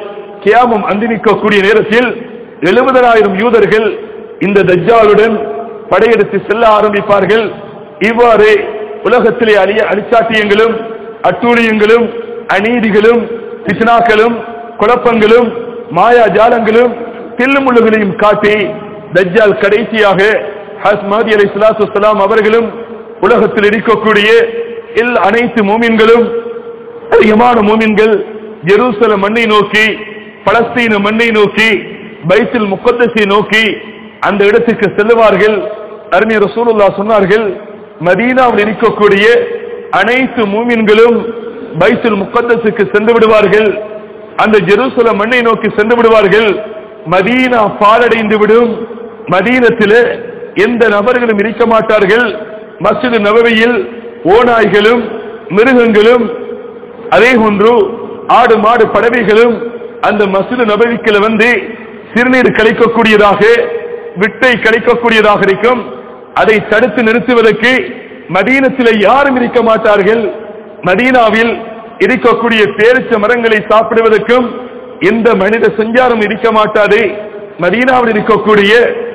S2: கியாமம் அந்திமிக்கக்கூடிய நேரத்தில் எழுபதனாயிரம் யூதர்கள் இந்த தஜ்ஜாலுடன் படையெடுத்து செல்ல ஆரம்பிப்பார்கள் இவ்வாறு உலகத்திலே அழிய அழிச்சாட்டியங்களும் அட்டூழியங்களும் அநீதிகளும் பித்னாக்களும் குழப்பங்களும் மாயா ஜாலங்களும் தில்லுமுள்ளுகளையும் காட்டி தஜ்ஜால் கடைசியாக ஹஸ்மதி அலி சலாத்து அவர்களும் உலகத்தில் இருக்கக்கூடிய எல் அனைத்து மூமின்களும் அதிகமான மூமின்கள் ஜெருசலம் மண்ணை நோக்கி பலஸ்தீன மண்ணை நோக்கி பைத்தில் முக்கத்தசை நோக்கி அந்த இடத்துக்கு செல்லுவார்கள் அறிஞர் ரசூலுல்லா சொன்னார்கள் மதீனாவில் இருக்கக்கூடிய அனைத்து மூமின்களும் பைத்துல் முக்கத்தசுக்கு சென்று விடுவார்கள் அந்த ஜெருசலம் மண்ணை நோக்கி சென்று விடுவார்கள் மதீனா பாலடைந்து விடும் மதீனத்தில் எந்த நபர்களும் இருக்க மாட்டார்கள் மஸ்ஜித் நபவியில் ஓநாய்களும் மிருகங்களும் அதே போன்று ஆடு மாடு பறவைகளும் அந்த மசூது நபவிக்கில வந்து சிறுநீர் கழிக்கக்கூடியதாக விட்டை கழிக்கக்கூடியதாக இருக்கும் அதை தடுத்து நிறுத்துவதற்கு மதீனத்தில் யாரும் இருக்க மாட்டார்கள் மதீனாவில் இருக்கக்கூடிய பேரிச்ச மரங்களை சாப்பிடுவதற்கும் எந்த மனித சஞ்சாரம் இருக்க மாட்டாது மதீனாவில் இருக்கக்கூடிய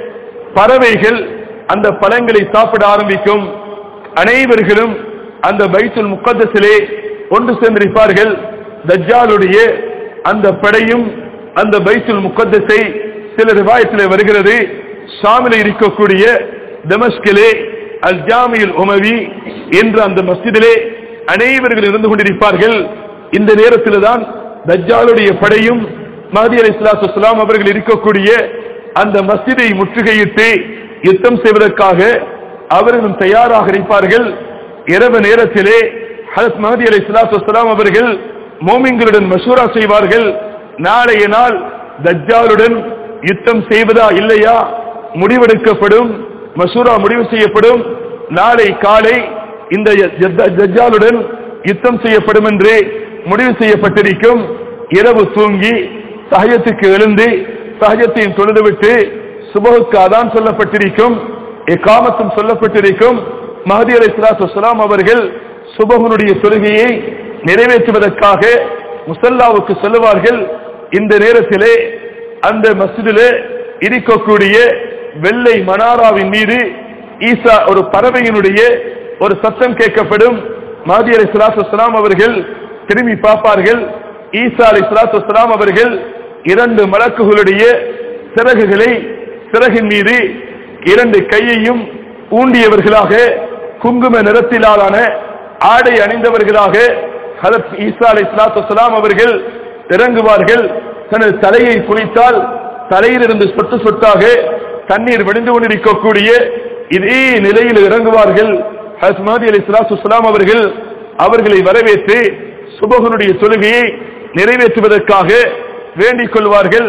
S2: பறவைகள் அந்த பழங்களை சாப்பிட ஆரம்பிக்கும் அனைவர்களும் அந்த பைத்துல் முக்கத்தசிலே ஒன்று சேர்ந்திருப்பார்கள் தஜ்ஜாலுடைய அந்த படையும் அந்த பைத்துல் முக்கத்தஸை சில ரிவாயத்திலே வருகிறது ஷாமில இருக்கக்கூடிய தமஸ்கிலே அல் ஜாமியில் உமவி என்ற அந்த மஸ்ஜிதிலே அனைவர்கள் இருந்து கொண்டிருப்பார்கள் இந்த நேரத்தில் தான் தஜ்ஜாலுடைய படையும் மஹதி அலி இஸ்லாத்துலாம் அவர்கள் இருக்கக்கூடிய அந்த மஸ்ஜிதை முற்றுகையிட்டு யுத்தம் செய்வதற்காக அவர்களும் தயாராக இருப்பார்கள் இரவு நேரத்திலே ஹரத் மஹதி அலி இஸ்லாத்துலாம் அவர்கள் மோமிங்களுடன் மசூரா செய்வார்கள் நாளைய நாள் தஜ்ஜாலுடன் யுத்தம் செய்வதா இல்லையா முடிவெடுக்கப்படும் மசூரா முடிவு செய்யப்படும் நாளை காலை இந்த தஜ்ஜாலுடன் யுத்தம் செய்யப்படும் என்று முடிவு செய்யப்பட்டிருக்கும் இரவு தூங்கி சஹயத்துக்கு எழுந்து சஹஜத்தையும் தொழுதுவிட்டு சுபகுக்கு அதான் சொல்லப்பட்டிருக்கும் எக்காமத்தும் சொல்லப்பட்டிருக்கும் மஹதி அலி சலாத்து அவர்கள் சுபகனுடைய தொழுகையை நிறைவேற்றுவதற்காக முசல்லாவுக்கு செல்லுவார்கள் இந்த நேரத்திலே அந்த மசிதிலே இருக்கக்கூடிய வெள்ளை மனாராவின் மீது ஈசா ஒரு பறவையினுடைய ஒரு சத்தம் கேட்கப்படும் மாதி அலி சலாத்து அவர்கள் திரும்பி பார்ப்பார்கள் ஈசா அலி சலாத்து அவர்கள் இரண்டு மலக்குகளுடைய சிறகுகளை சிறகின் மீது இரண்டு கையையும் ஊண்டியவர்களாக குங்கும நிறத்திலான ஆடை அணிந்தவர்களாக ஹலத் ஈசா அலி சலாத்து அவர்கள் இறங்குவார்கள் தனது தலையை குளித்தால் தலையிலிருந்து சொட்டு சொட்டாக தண்ணீர் வடிந்து கொண்டிருக்கக்கூடிய இதே நிலையில் இறங்குவார்கள் ஹஸ்மாதி அலி சலாத்து அவர்கள் அவர்களை வரவேற்று சுபகனுடைய தொழுகையை நிறைவேற்றுவதற்காக வேண்டிக் கொள்வார்கள்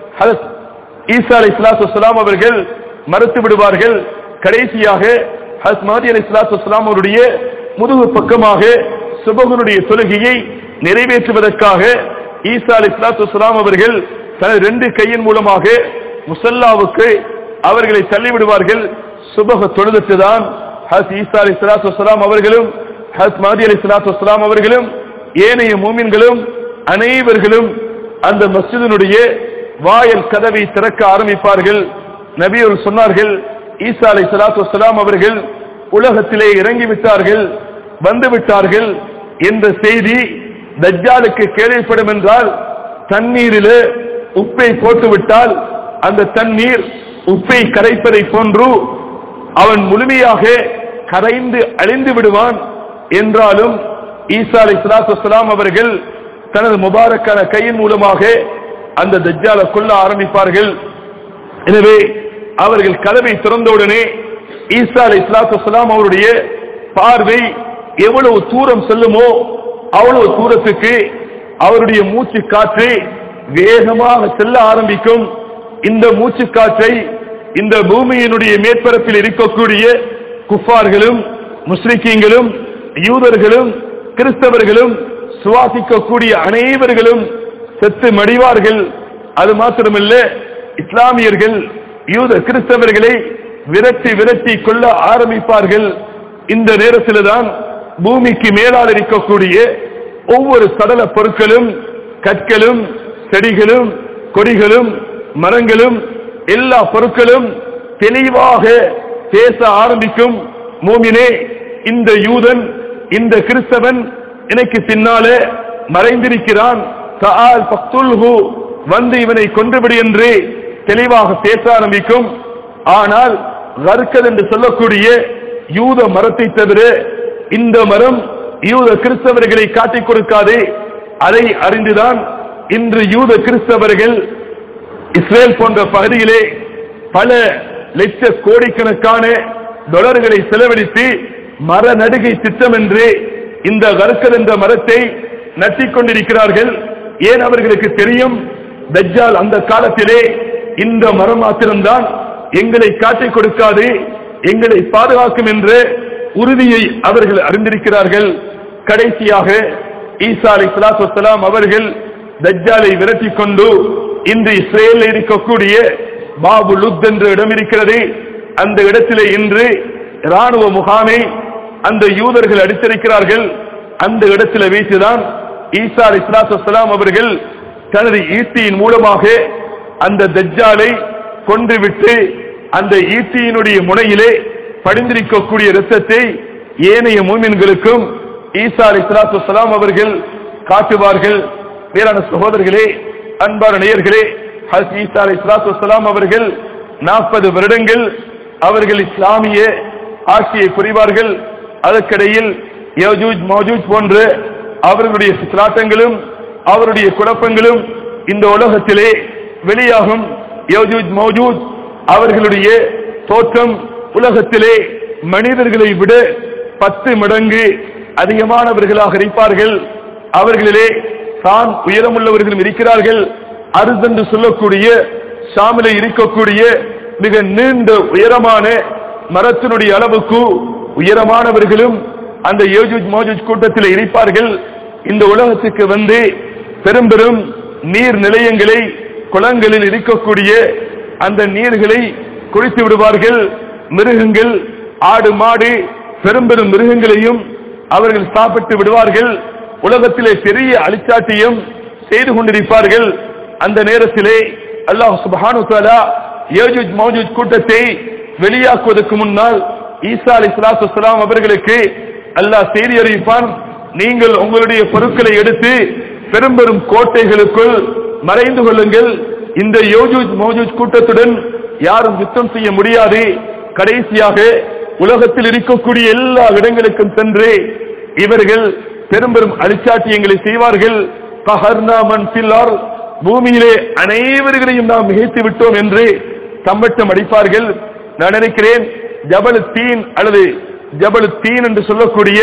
S2: ஈசா அலி சலாத்து அவர்கள் மறுத்து விடுவார்கள் கடைசியாக ஹஸ்மாதி அலி சலாத்து அவருடைய முதுகு பக்கமாக சுபகனுடைய தொழுகையை நிறைவேற்றுவதற்காக ஈசா அலி சலாத்து அவர்கள் தனது ரெண்டு கையின் மூலமாக முசல்லாவுக்கு அவர்களை தள்ளிவிடுவார்கள் சுபக தொழுதுட்டுதான் ஹஸ் ஈசா அலி சலாத்து வலாம் அவர்களும் ஹஸ் மாதி அலி சலாத்து வலாம் அவர்களும் ஏனைய மூமின்களும் அனைவர்களும் அந்த மஸ்ஜிதனுடைய வாயல் கதவை திறக்க ஆரம்பிப்பார்கள் நபியோர் சொன்னார்கள் ஈசா அலி சலாத்து வலாம் அவர்கள் உலகத்திலே இறங்கிவிட்டார்கள் வந்து விட்டார்கள் என்ற செய்தி தஜ்ஜாலுக்கு கேள்விப்படும் என்றால் தண்ணீரில் உப்பை போட்டுவிட்டால் அந்த தண்ணீர் உப்பை கரைப்பதை போன்று அவன் முழுமையாக கரைந்து அழிந்து விடுவான் என்றாலும் ஈசா அலி சலாத்து அவர்கள் தனது முபாரக்கான கையின் மூலமாக அந்த தஜ்ஜாலை கொள்ள ஆரம்பிப்பார்கள் எனவே அவர்கள் கதவை திறந்தவுடனே ஈசா அலி சலாத்து அவருடைய பார்வை எவ்வளவு தூரம் செல்லுமோ அவ்வளவு தூரத்துக்கு அவருடைய மூச்சு காற்று வேகமாக செல்ல ஆரம்பிக்கும் இந்த மூச்சு காற்றை இந்த பூமியினுடைய மேற்பரப்பில் இருக்கக்கூடிய குஃபார்களும் முஸ்லிக்கீங்களும் யூதர்களும் கிறிஸ்தவர்களும் சுவாசிக்கக்கூடிய அனைவர்களும் செத்து மடிவார்கள் அது மாத்திரமல்ல இஸ்லாமியர்கள் யூத கிறிஸ்தவர்களை விரட்டி விரட்டி கொள்ள ஆரம்பிப்பார்கள் இந்த நேரத்தில் தான் பூமிக்கு மேலால் இருக்கக்கூடிய ஒவ்வொரு சடல பொருட்களும் கற்களும் செடிகளும் கொடிகளும் மரங்களும் எல்லா பொருட்களும் தெளிவாக பேச ஆரம்பிக்கும் மூமினே இந்த யூதன் இந்த கிறிஸ்தவன் எனக்கு பின்னாலே மறைந்திருக்கிறான் தஆல் ஃபக்துல்ஹு வந்து இவனை கொன்றுவிடு என்று தெளிவாக பேச ஆரம்பிக்கும் ஆனால் கர்கல் என்று சொல்லக்கூடிய யூத மரத்தை தவிர இந்த மரம் யூத கிறிஸ்தவர்களை காட்டிக் கொடுக்காது அதை அறிந்துதான் இன்று யூத கிறிஸ்தவர்கள் இஸ்ரேல் போன்ற பகுதியிலே பல லட்ச கோடிக்கணக்கான டாலர்களை செலவழித்து மர நடுகை திட்டம் என்று இந்த கருக்கல் என்ற மரத்தை நட்டிக் கொண்டிருக்கிறார்கள் ஏன் அவர்களுக்கு தெரியும் தஜ்ஜால் அந்த காலத்திலே இந்த மரம் மாத்திரம்தான் எங்களை காட்டிக் கொடுக்காது எங்களை பாதுகாக்கும் என்ற உறுதியை அவர்கள் அறிந்திருக்கிறார்கள் கடைசியாக ஈசா அலி சலாத்துலாம் அவர்கள் தஜ்ஜாலை விரட்டிக் கொண்டு இன்று இஸ்ரேலில் இருக்கக்கூடிய பாபு லுத் என்ற இடம் இருக்கிறது அந்த இடத்திலே இன்று ராணுவ முகாமை அந்த யூதர்கள் அடித்திருக்கிறார்கள் அந்த இடத்திலே வைத்துதான் ஈசா அலி சலாத்துலாம் அவர்கள் தனது ஈட்டியின் மூலமாக அந்த தஜ்ஜாலை கொன்றுவிட்டு அந்த ஈட்டியினுடைய முனையிலே படிந்திருக்கக்கூடிய இரத்தத்தை ஏனைய மூமின்களுக்கும் ஈசா அலி சலாத்து அவர்கள் காட்டுவார்கள் வேறான சகோதரர்களே அன்பான நேயர்களே ஹஸ் ஈசா அலி சலாத்து அவர்கள் நாற்பது வருடங்கள் அவர்கள் இஸ்லாமிய ஆட்சியை புரிவார்கள் அதற்கிடையில் யஜூஜ் மௌஜூஜ் போன்ற அவர்களுடைய சித்ராட்டங்களும் அவருடைய குழப்பங்களும் இந்த உலகத்திலே வெளியாகும் யஜூஜ் மௌஜூஜ் அவர்களுடைய தோற்றம் உலகத்திலே மனிதர்களை விட பத்து மடங்கு அதிகமானவர்களாக இருப்பார்கள் அவர்களிலே தான் உயரமுள்ளவர்களும் இருக்கிறார்கள் அருதென்று சொல்லக்கூடிய ஷாமிலே இருக்கக்கூடிய மிக நீண்ட உயரமான மரத்தினுடைய அளவுக்கு உயரமானவர்களும் அந்த யோஜூஜ் மோஜூஜ் கூட்டத்தில் இருப்பார்கள் இந்த உலகத்துக்கு வந்து பெரும் பெரும் நீர் நிலையங்களை குளங்களில் இருக்கக்கூடிய அந்த நீர்களை குடித்து விடுவார்கள் மிருகங்கள் ஆடு மாடு பெரும் பெரும் மிருகங்களையும் அவர்கள் சாப்பிட்டு விடுவார்கள் உலகத்திலே பெரிய அழிச்சாட்டியம் செய்து கொண்டிருப்பார்கள் அந்த நேரத்திலே அல்லாஹ் சுபஹானு தாலா யஜூஜ் மௌஜூஜ் கூட்டத்தை வெளியாக்குவதற்கு முன்னால் ஈசா அலி சலாத்து அவர்களுக்கு அல்லாஹ் செய்தி அறிவிப்பான் நீங்கள் உங்களுடைய பொருட்களை எடுத்து பெரும் பெரும் கோட்டைகளுக்குள் மறைந்து கொள்ளுங்கள் இந்த யோஜூஜ் மௌஜூஜ் கூட்டத்துடன் யாரும் யுத்தம் செய்ய முடியாது கடைசியாக உலகத்தில் இருக்கக்கூடிய எல்லா இடங்களுக்கும் சென்று இவர்கள் பெரும் பெரும் அழிச்சாட்டியங்களை செய்வார்கள் கஹர்னா மன் ஃபில் பூமியிலே அனைவர்களையும் நாம் மிகைத்து விட்டோம் என்று தம்பட்டம் அடிப்பார்கள் நான் நினைக்கிறேன் ஜபல் தீன் அல்லது ஜபல் தீன் என்று சொல்லக்கூடிய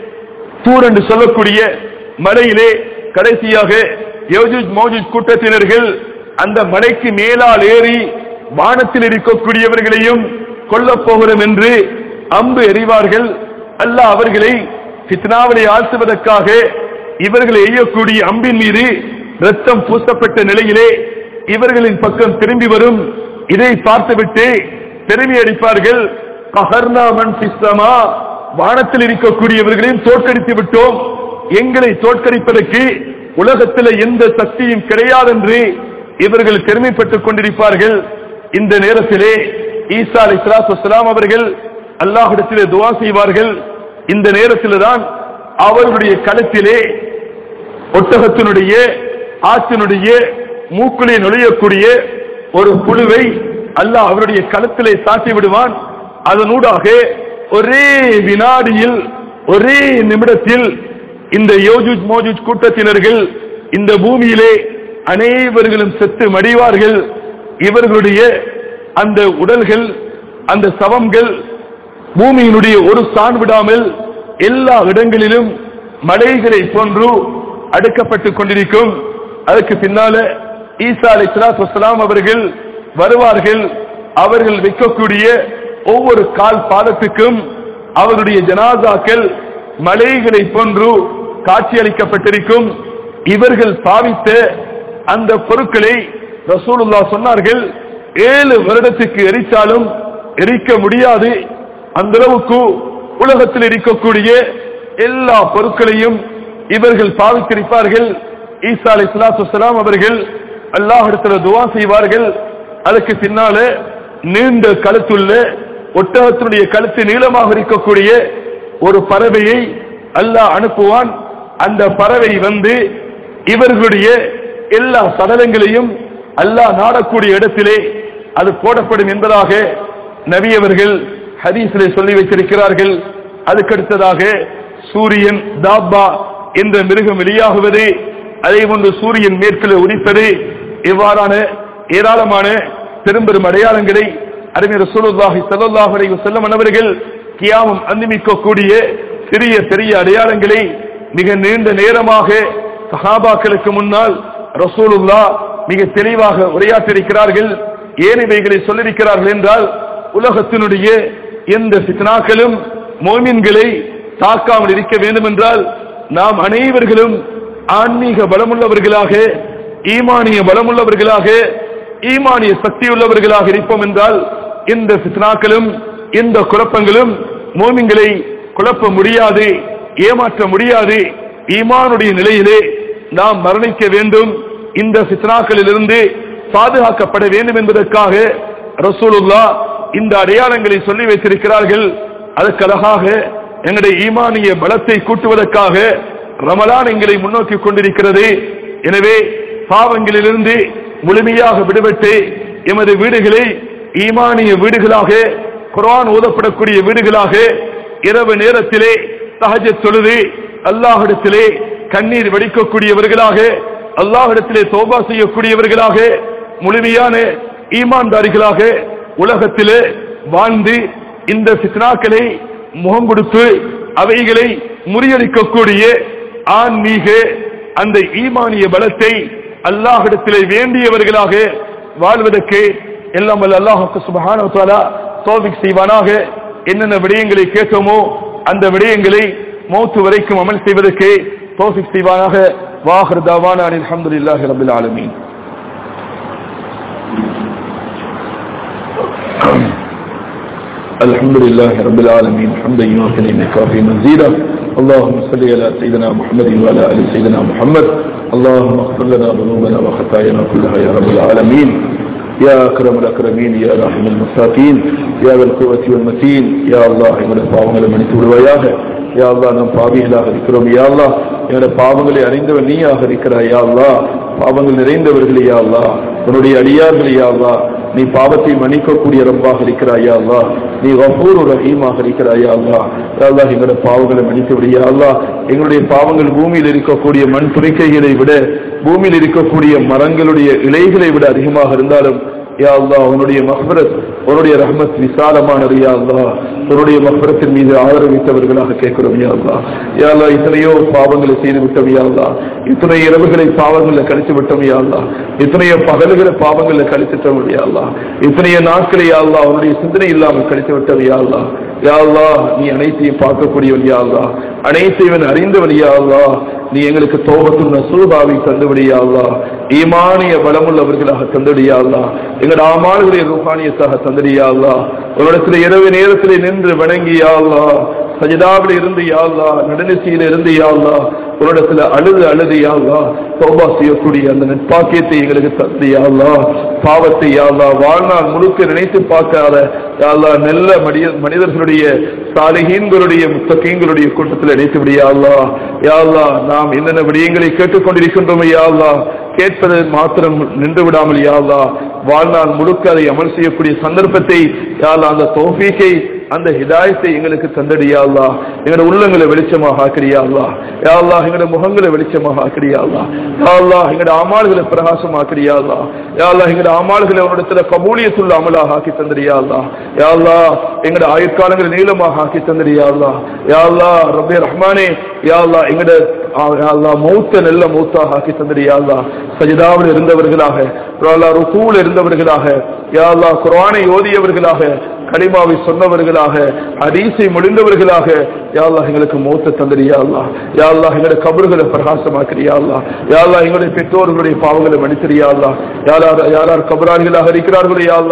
S2: தூர் என்று சொல்லக்கூடிய மலையிலே கடைசியாக யோஜூஜ் மௌஜூஜ் கூட்டத்தினர்கள் அந்த மலைக்கு மேலால் ஏறி வானத்தில் இருக்கக்கூடியவர்களையும் கொல்லப் போகிறோம் என்று அம்பு எறிவார்கள் அல்லாஹ் அவர்களை பித்னாவிலே ஆழ்த்துவதற்காக இவர்களை எய்யக்கூடிய அம்பின் மீது ரத்தம் பூசப்பட்ட நிலையிலே இவர்களின் பக்கம் திரும்பி வரும் இதை பார்த்துவிட்டு பெருமை அடிப்பார்கள் கஹர்னா மன் பிஸ்ஸமா வானத்தில் இருக்கக்கூடியவர்களையும் தோற்கடித்து விட்டோம் எங்களை தோற்கடிப்பதற்கு உலகத்தில் எந்த சக்தியும் கிடையாது என்று இவர்கள் பெருமைப்பட்டுக் கொண்டிருப்பார்கள் இந்த நேரத்திலே ஈசா அலி சலாத்து அவர்கள் அல்லாஹிடத்திலே துவா செய்வார்கள் இந்த நேரத்தில் தான் அவர்களுடைய களத்திலே ஒட்டகத்தினுடைய ஆற்றினுடைய மூக்குலே நுழையக்கூடிய ஒரு புழுவை அல்லாஹ் அவருடைய களத்திலே சாட்டி விடுவான் அதனூடாக ஒரே வினாடியில் ஒரே நிமிடத்தில் இந்த யோஜூஜ் மோஜூஜ் கூட்டத்தினர்கள் இந்த பூமியிலே அனைவர்களும் செத்து மடிவார்கள் இவர்களுடைய அந்த உடல்கள் அந்த சவங்கள் பூமியினுடைய ஒரு சான் விடாமல் எல்லா இடங்களிலும் மலைகளை போன்று அடுக்கப்பட்டுக் கொண்டிருக்கும் அதற்கு பின்னால ஈசா அலி சலாத்து அவர்கள் வருவார்கள் அவர்கள் வைக்கக்கூடிய ஒவ்வொரு கால் பாதத்துக்கும் அவருடைய ஜனாசாக்கள் மலைகளை போன்று காட்சியளிக்கப்பட்டிருக்கும் இவர்கள் பாவித்த அந்த பொருட்களை ரசூலுல்லா சொன்னார்கள் ஏழு வருடத்துக்கு எரித்தாலும் எரிக்க முடியாது அந்த அளவுக்கு உலகத்தில் இருக்கக்கூடிய எல்லா பொருட்களையும் இவர்கள் பாவித்திருப்பார்கள் ஈசா அலி சலாத்து அவர்கள் அல்லாஹிடத்துல துவா செய்வார்கள் அதுக்கு பின்னால நீண்ட கழுத்துள்ள ஒட்டகத்தினுடைய கழுத்து நீளமாக இருக்கக்கூடிய ஒரு பறவையை அல்லாஹ் அனுப்புவான் அந்த பறவை வந்து இவர்களுடைய எல்லா சடலங்களையும் அல்லாஹ் நாடக்கூடிய இடத்திலே அது போடப்படும் என்பதாக நபி அவர்கள் ஹதீஸிலே சொல்லி வைத்திருக்கிறார்கள் அதுக்கடுத்ததாக சூரியன் தாப்பா என்ற மிருகம் வெளியாகுவது அதே போன்று சூரியன் மேற்கில் உதிப்பது இவ்வாறான ஏராளமான பெரும்பெரும் அடையாளங்களை அறிஞர் சூழலாகி செல்லல்லாஹரை செல்லம் அவர்கள் கியாமம் அந்திமிக்கக்கூடிய சிறிய பெரிய அடையாளங்களை மிக நீண்ட நேரமாக சஹாபாக்களுக்கு முன்னால் ரசூலுல்லா மிக தெளிவாக உரையாற்றிருக்கிறார்கள் ஏன் இவைகளை சொல்லியிருக்கிறார்கள் என்றால் உலகத்தினுடைய எந்த சித்தனாக்களும் மோமின்களை தாக்காமல் இருக்க வேண்டும் என்றால் நாம் அனைவர்களும் ஆன்மீக பலமுள்ளவர்களாக ஈமானிய பலமுள்ளவர்களாக ஈமானிய சக்தியுள்ளவர்களாக இருப்போம் என்றால் இந்த சித்தனாக்களும் இந்த குழப்பங்களும் மோமின்களை குழப்ப முடியாது ஏமாற்ற முடியாது ஈமானுடைய நிலையிலே நாம் மரணிக்க வேண்டும் இந்த சித்தனாக்களிலிருந்து பாதுகாக்கப்பட வேண்டும் என்பதற்காக ரசூலுல்லா இந்த அடையாளங்களை சொல்லி வைத்திருக்கிறார்கள் அதற்கு அழகாக எங்களுடைய ஈமானிய பலத்தை கூட்டுவதற்காக ரமலான் எங்களை முன்னோக்கி கொண்டிருக்கிறது எனவே பாவங்களிலிருந்து முழுமையாக விடுபட்டு எமது வீடுகளை ஈமானிய வீடுகளாக குரான் ஓதப்படக்கூடிய வீடுகளாக இரவு நேரத்திலே சகஜ தொழுது அல்லாஹிடத்திலே கண்ணீர் வடிக்கக்கூடியவர்களாக அல்லாஹிடத்திலே தோபா செய்யக்கூடியவர்களாக முழுமையான ஈமான்தாரிகளாக உலகத்திலே வாழ்ந்து இந்த சித்னாக்களை முகம் கொடுத்து அவைகளை முறியடிக்கக்கூடிய ஆன்மீக அந்த ஈமானிய பலத்தை அல்லாஹிடத்திலே வேண்டியவர்களாக வாழ்வதற்கு எல்லாம் வல்ல அல்லாஹுக்கு சுபஹான தோபிக் செய்வானாக என்னென்ன விடயங்களை கேட்டோமோ அந்த விடயங்களை மௌத்து வரைக்கும் அமல் செய்வதற்கு தோபிக் செய்வானாக வாஹர் தாவான அல்ஹம்துலில்லாஹி ரபில் ஆலமீன்
S1: الحمد لله رب العالمين حمدا يوافي نعمك وفي مزيدا اللهم صل على سيدنا محمد وعلى ال سيدنا محمد اللهم اغفر لنا ذنوبنا وخطايانا كلها يا رب العالمين يا اكرم الاكرمين يا رحم المساكين يا ذا القوة والمتين يا الله எங்களுடைய பாவங்களை மன்னித்து விடுவாயாக யா அல்லா நாம் பாவிகளாக இருக்கிறோம் யா அல்லா என்னுடைய பாவங்களை அறிந்தவன் நீயாக இருக்கிறாய் யா அல்லா பாவங்கள் நிறைந்தவர்களே யா அல்லா உன்னுடைய அடியார்களே யா அல்லா நீ பாவத்தை மன்னிக்கக்கூடிய ரப்பாக இருக்கிறாயா அல்லா நீ வஃபூர் ரஹீமாக இருக்கிறாயா அல்லா அல்லா எங்களுடைய பாவங்களை மன்னித்து விடியா அல்லா எங்களுடைய பாவங்கள் பூமியில் இருக்கக்கூடிய மண் துணிக்கைகளை விட பூமியில் இருக்கக்கூடிய மரங்களுடைய இலைகளை விட அதிகமாக இருந்தாலும் யா அல்லா உன்னுடைய மஹ்பரத் உன்னுடைய ரஹ்மத் விசாலமானது யா அல்லா உன்னுடைய மஹ்பரத்தின் மீது ஆதரவித்தவர்களாக கேட்கிறோம் யா அல்லா யா அல்லா இத்தனையோ பாவங்களை செய்து விட்டோம் யா அல்லா இத்தனை இரவுகளை பாவங்களில் கழித்து விட்டோம் யா அல்லா இத்தனையோ பகல்களை பாவங்களில் கழித்துட்டோம் யா அல்லா இத்தனைய நாட்களை யா அல்லா உன்னுடைய சிந்தனை இல்லாமல் கழித்து விட்டோம் யா அல்லா யா அல்லா நீ அனைத்தையும் பார்க்கக்கூடியவன் யா அல்லா அனைத்தையும் அறிந்தவன் யா அல்லா நீ எங்களுக்கு தோபத்தும் நசூபாவை தந்துவிடியா அல்லா ஈமானிய பலமுள்ளவர்களாக தந்துடியா அல்லா எங்கள் ஆமான்களை ரூபானியத்தாக தந்துடியா அல்லா உன்னிடத்தில் இரவு நேரத்தில் நின்று வணங்கியா அல்லா சஜிதாவில் இருந்து யாழ்லா நடுநிசையில் இருந்து யாழ்லா உன்னிடத்துல அழுது அழுது யாழ்லா சௌபா செய்யக்கூடிய அந்த நட்பாக்கியத்தை எங்களுக்கு தந்து யாழ்லா பாவத்தை யாழ்லா வாழ்நாள் முழுக்க நினைத்து பார்க்காத யாழ்லா நல்ல மனித மனிதர்களுடைய சாலிகீன்களுடைய முத்தகீன்களுடைய கூட்டத்தில் நினைத்து விடியாள்லா யாழ்லா நாம் என்னென்ன விடயங்களை கேட்டுக்கொண்டிருக்கின்றோம் யாழ்லா கேட்பது மாத்திரம் நின்று விடாமல் யாழ்லா வாழ்நாள் முழுக்க அதை அமல் செய்யக்கூடிய சந்தர்ப்பத்தை யாழ்லா அந்த தோஃபீக்கை அந்த ஹிதாயத்தை எங்களுக்கு தந்தடியா அல்லா எங்களோட உள்ளங்களை வெளிச்சமாக ஆக்கிறியா அல்லா யா அல்லா எங்களோட முகங்களை வெளிச்சமாக ஆக்கிறியா அல்லா யா அல்லா எங்களோட அமால்களை பிரகாசம் ஆக்கிறியா அல்லா யா அல்லா எங்களோட அமால்களை உன்னிடத்துல கபூலியத்துள்ள அமலாக ஆக்கி தந்தடியா அல்லா யா அல்லா எங்களோட ஆயுட்காலங்களை நீளமாக ஆக்கி தந்தடியா அல்லா யா அல்லா ரபே ரஹ்மானே யா அல்லா எங்களோட அல்லா மௌத்த நல்ல மௌத்தாக ஆக்கி தந்தடியா அல்லா சஜிதாவில் இருந்தவர்களாக ருக்கூல் இருந்தவர்களாக யா அல்லா குரானை ஓதியவர்களாக கலிமாவை சொன்னவர்களாக ஹதீஸை முடிந்தவர்களாக யாழ்லா எங்களுக்கு மௌத்த தந்தரியா அல்லா யாழ்லா எங்களுடைய கபறுகளை பிரகாசமாக்கிறியா அல்லா யாழ்லா எங்களுடைய பெற்றோர்களுடைய பாவங்களை மன்னித்திரியா அல்லா யாரார் யாரார் கபராளிகளாக இருக்கிறார்களோ யாழ்லா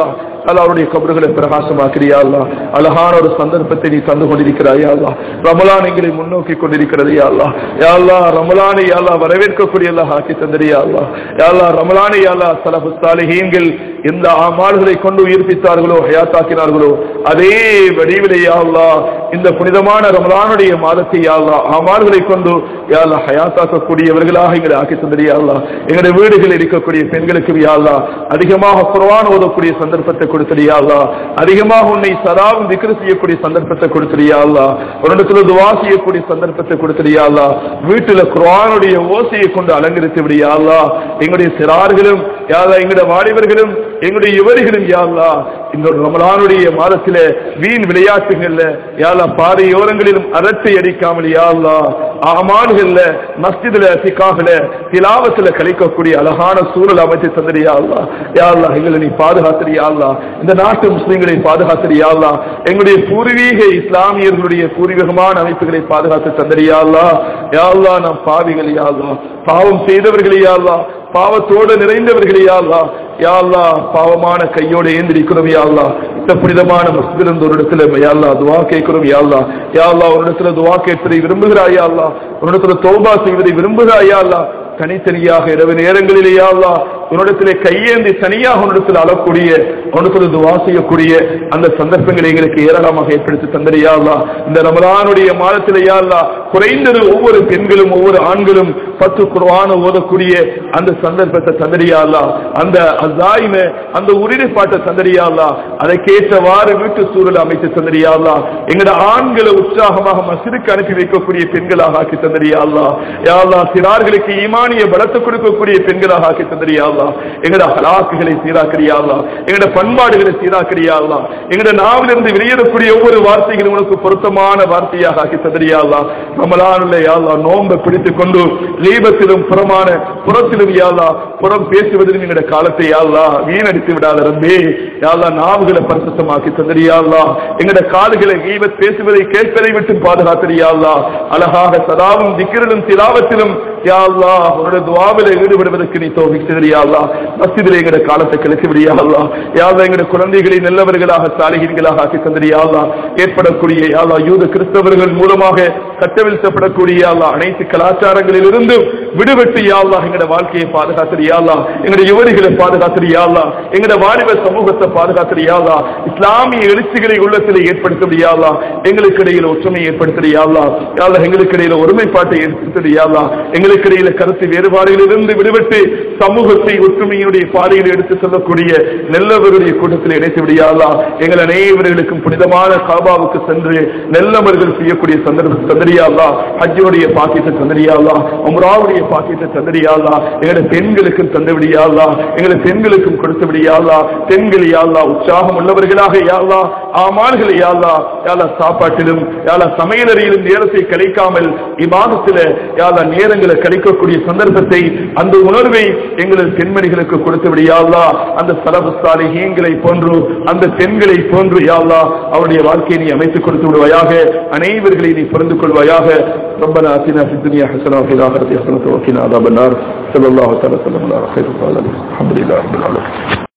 S2: அல்ல அவருடைய கபறுகளை பிரகாசமாக்கிறியா அல்லா அழகான ஒரு சந்தர்ப்பத்தை நீ தந்து கொண்டிருக்கிறாயா அல்லா ரமலான் எங்களை முன்னோக்கி கொண்டிருக்கிறது யா அல்லா யா அல்லா ரமலானை யா அல்லா வரவேற்கக்கூடிய அல்லா ஆக்கி தந்தரியா அல்லா யா அல்லா ரமலானை யா அல்லா சலபு சாலிஹீன்கள் எந்த ஆமால்களை கொண்டு உயிர்ப்பித்தார்களோ ஹயாத்தாக்கினார்களோ அதே வடிவிலே யா அல்லா இந்த புனிதமான ரமலானுடைய மாதத்தை யா அல்லா ஆமால்களை கொண்டு யா அல்லா ஹயாத்தாக்கக்கூடியவர்களாக எங்களை ஆக்கி தந்தரியா அல்லா எங்களுடைய வீடுகளில் இருக்கக்கூடிய பெண்களுக்கு யா அல்லா அதிகமாக குர்ஆன் ஓதக்கூடிய சந்தர்ப்பத்தை கொடுத்தறியா அல்லா அதிகமாக உன்னை சதாவும் திக்ரு செய்யக்கூடிய சந்தர்ப்பத்தை கொடுத்தறியா அல்லா உன்னிடத்துல துவா செய்யக்கூடிய சந்தர்ப்பத்தை கொடுத்தறியா அல்லா வீட்டுல குர்ஆனுடைய ஓசையை கொண்டு அலங்கரித்து விடியா அல்லா எங்களுடைய சிறார்களும் யாரா எங்களுடைய வாலிபர்களும் எங்களுடைய யுவதிகளும் யாழ்லா இந்த ஒரு ரமலானுடைய மாதத்தில வீண் விளையாட்டுகள்ல யாழ்லா பாதையோரங்களிலும் அரட்டை அடிக்காமல் யாழ்லா ஆமான்கள்ல மஸ்ஜிதுல சிக்காகல திலாவத்துல கழிக்கக்கூடிய அழகான சூழல் அமைத்து தந்திரியா அல்லா யாழ்லா எங்களை நீ பாதுகாத்திரியா அல்லா இந்த நாட்டு முஸ்லிம்களை பாதுகாத்திரியா அல்லா எங்களுடைய பூர்வீக இஸ்லாமியர்களுடைய பூர்வீகமான அமைப்புகளை பாதுகாத்து தந்திரியா அல்லா யாழ்லா நாம் பாவிகள் யாழ்லா பாவம் செய்தவர்களே யாழ்லா பாவத்தோடு நிறைந்தவர்களே யாழ்லா யாழ்லா பாவமான கையோடு ஏந்திரிக்கிறோம் யாழ்லா இந்த புனிதமான மஸ்ஜித் இருந்த ஒரு இடத்துல யாழ்லா துவா கேட்கிறோம் யாழ்லா யாழ்லா ஒரு இடத்துல துவா கேட்பதை விரும்புகிறாய் யாழ்லா ஒரு இடத்துல தோபா செய்வதை விரும்புகிறாய் யாழ்லா தனித்தனியாக இரவு நேரங்களிலே யாழ்லா உன்னிடத்திலே கையேந்தி தனியாக உன்னிடத்தில் அழக்கூடிய உன்னிடத்தில் துவா செய்யக்கூடிய அந்த சந்தர்ப்பங்களை எங்களுக்கு ஏராளமாக ஏற்படுத்தி தந்தறியாள்லா இந்த ரமலானுடைய மாதத்திலே யாழ்லா குறைந்தது ஒவ்வொரு பெண்களும் ஒவ்வொரு ஆண்களும் பத்து குர்வான ஓதக்கூடிய அந்த சந்தர்ப்பத்தை தந்தறியாள்லா அந்த அசாயிம அந்த உறுதிப்பாட்டை தந்தறியாள்லா அதை கேட்டவாறு வீட்டு சூழல் அமைத்து தந்தறியாள்லா எங்கட ஆண்களை உற்சாகமாக மசிருக்கு அனுப்பி வைக்கக்கூடிய பெண்களாக ஆக்கி தந்தறியாள்லா யாழ்லா சிறார்களுக்கு ஈமானிய பலத்தை கொடுக்கக்கூடிய பெண்களாக ஆக்கி தந்தறியாள்லா எங்கட ஹலாக்குகளை சீராக்கிறியாள்லா எங்கட பண்பாடுகளை சீராக்கிறியாள்லா எங்கட நாவிலிருந்து வெளியேறக்கூடிய ஒவ்வொரு வார்த்தைகளும் உனக்கு பொருத்தமான வார்த்தையாக ஆக்கி தந்தறியாள்லா ரமலானுள்ள யாழ்லா நோன்பை பிடித்துக் கொண்டு லீபத்திலும் புறமான புறத்திலும் யாழ்லா புறம் பேசுவதிலும் எங்கட காலத்தை யாழ்லா வீணடித்து விடாத ரம்பே யாழ்லா நாவுகளை பரிசுத்தமாக்கி தந்தறியாள்லா எங்கட காதுகளை ஈவத் பேசுவதை கேட்பதை விட்டு பாதுகாத்தறியாள்லா அழகாக சதாவும் திக்கிரலும் திலாவத்திலும் யாழ்லா உன்னோட துவாவில ஈடுபடுவதற்கு நீ தோவிக்கிறீர்களா மஸ்ஜிதில் எங்கட காலத்தை கழித்து விடியாள்லா யாழ்லா எங்கட குழந்தைகளை நல்லவர்களாக சாலிகர்களாக ஆக்கி தந்திரியாள்லா ஏற்படக்கூடிய யாழ்லா யூத கிறிஸ்தவர்கள் மூலமாக கட்டவிழ்த்தப்படக்கூடிய யாழ்லா அனைத்து கலாச்சாரங்களில் இருந்து விடுபட்டு யாழ்லா எங்கட வாழ்க்கையை பாதுகாத்திரியாள்லா எங்கட யுவதிகளை பாதுகாத்திரியாள்லா எங்கட வாலிப சமூகத்தை பாதுகாத்திரியாள்லா இஸ்லாமிய எழுச்சிகளை உள்ளத்தில் ஏற்படுத்தியாள்லா எங்களுக்கு இடையில ஒற்றுமை ஏற்படுத்தியாள்லா யாழ்லா எங்களுக்கு இடையில ஒருமைப்பாட்டை ஏற்படுத்தியாள்லா எங்களுக்கு இடையில கருத்து வேறுபாடுகளிலிருந்து விடுபட்டு சமூகத்தை ஒற்றுமையினுடைய பாதையில் எடுத்து செல்லக்கூடிய நெல்லவருடைய கூட்டத்தில் இணைத்து விடியாளா எங்கள் அனைவர்களுக்கும் புனிதமான காபாவுக்கு சென்று நெல்லவர்கள் செய்யக்கூடிய சந்தர்ப்ப சந்தரியாளா ஹஜ்ஜுடைய பாக்கியத்தை சந்தரியாளா உம்ராவுடைய பாக்கியத்தை சந்தரியாளா எங்களுடைய பெண்களுக்கும் தந்து விடியாளா எங்களுடைய பெண்களுக்கும் கொடுத்து விடியாளா பெண்கள் யாழ்லா உற்சாகம் உள்ளவர்களாக யாழ்லா ஆமான்கள் யாழ்லா யாழா சாப்பாட்டிலும் யாழா சமையலறையிலும் நேரத்தை கழிக்காமல் இமாதத்தில யாழா நேரங்களை கழிக்கக்கூடிய சந்தர்ப்பத்தை அந்த உணர்வை எங்களது பெண்மணிகளுக்கு கொடுத்து விடியாளா அந்த சலபஸ்தாலை ஹீங்களை போன்று அந்த பெண்களை போன்று யாழ்லா அவருடைய வாழ்க்கையை நீ அமைத்துக் கொடுத்து விடுவாயாக அனைவர்களை நீ புரிந்து கொள்வாயாக ربنا آتنا في الدنيا حسنة وفي الآخرة حسنة وقنا عذاب النار صلى الله عليه وسلم على خير الحمد لله رب العالمين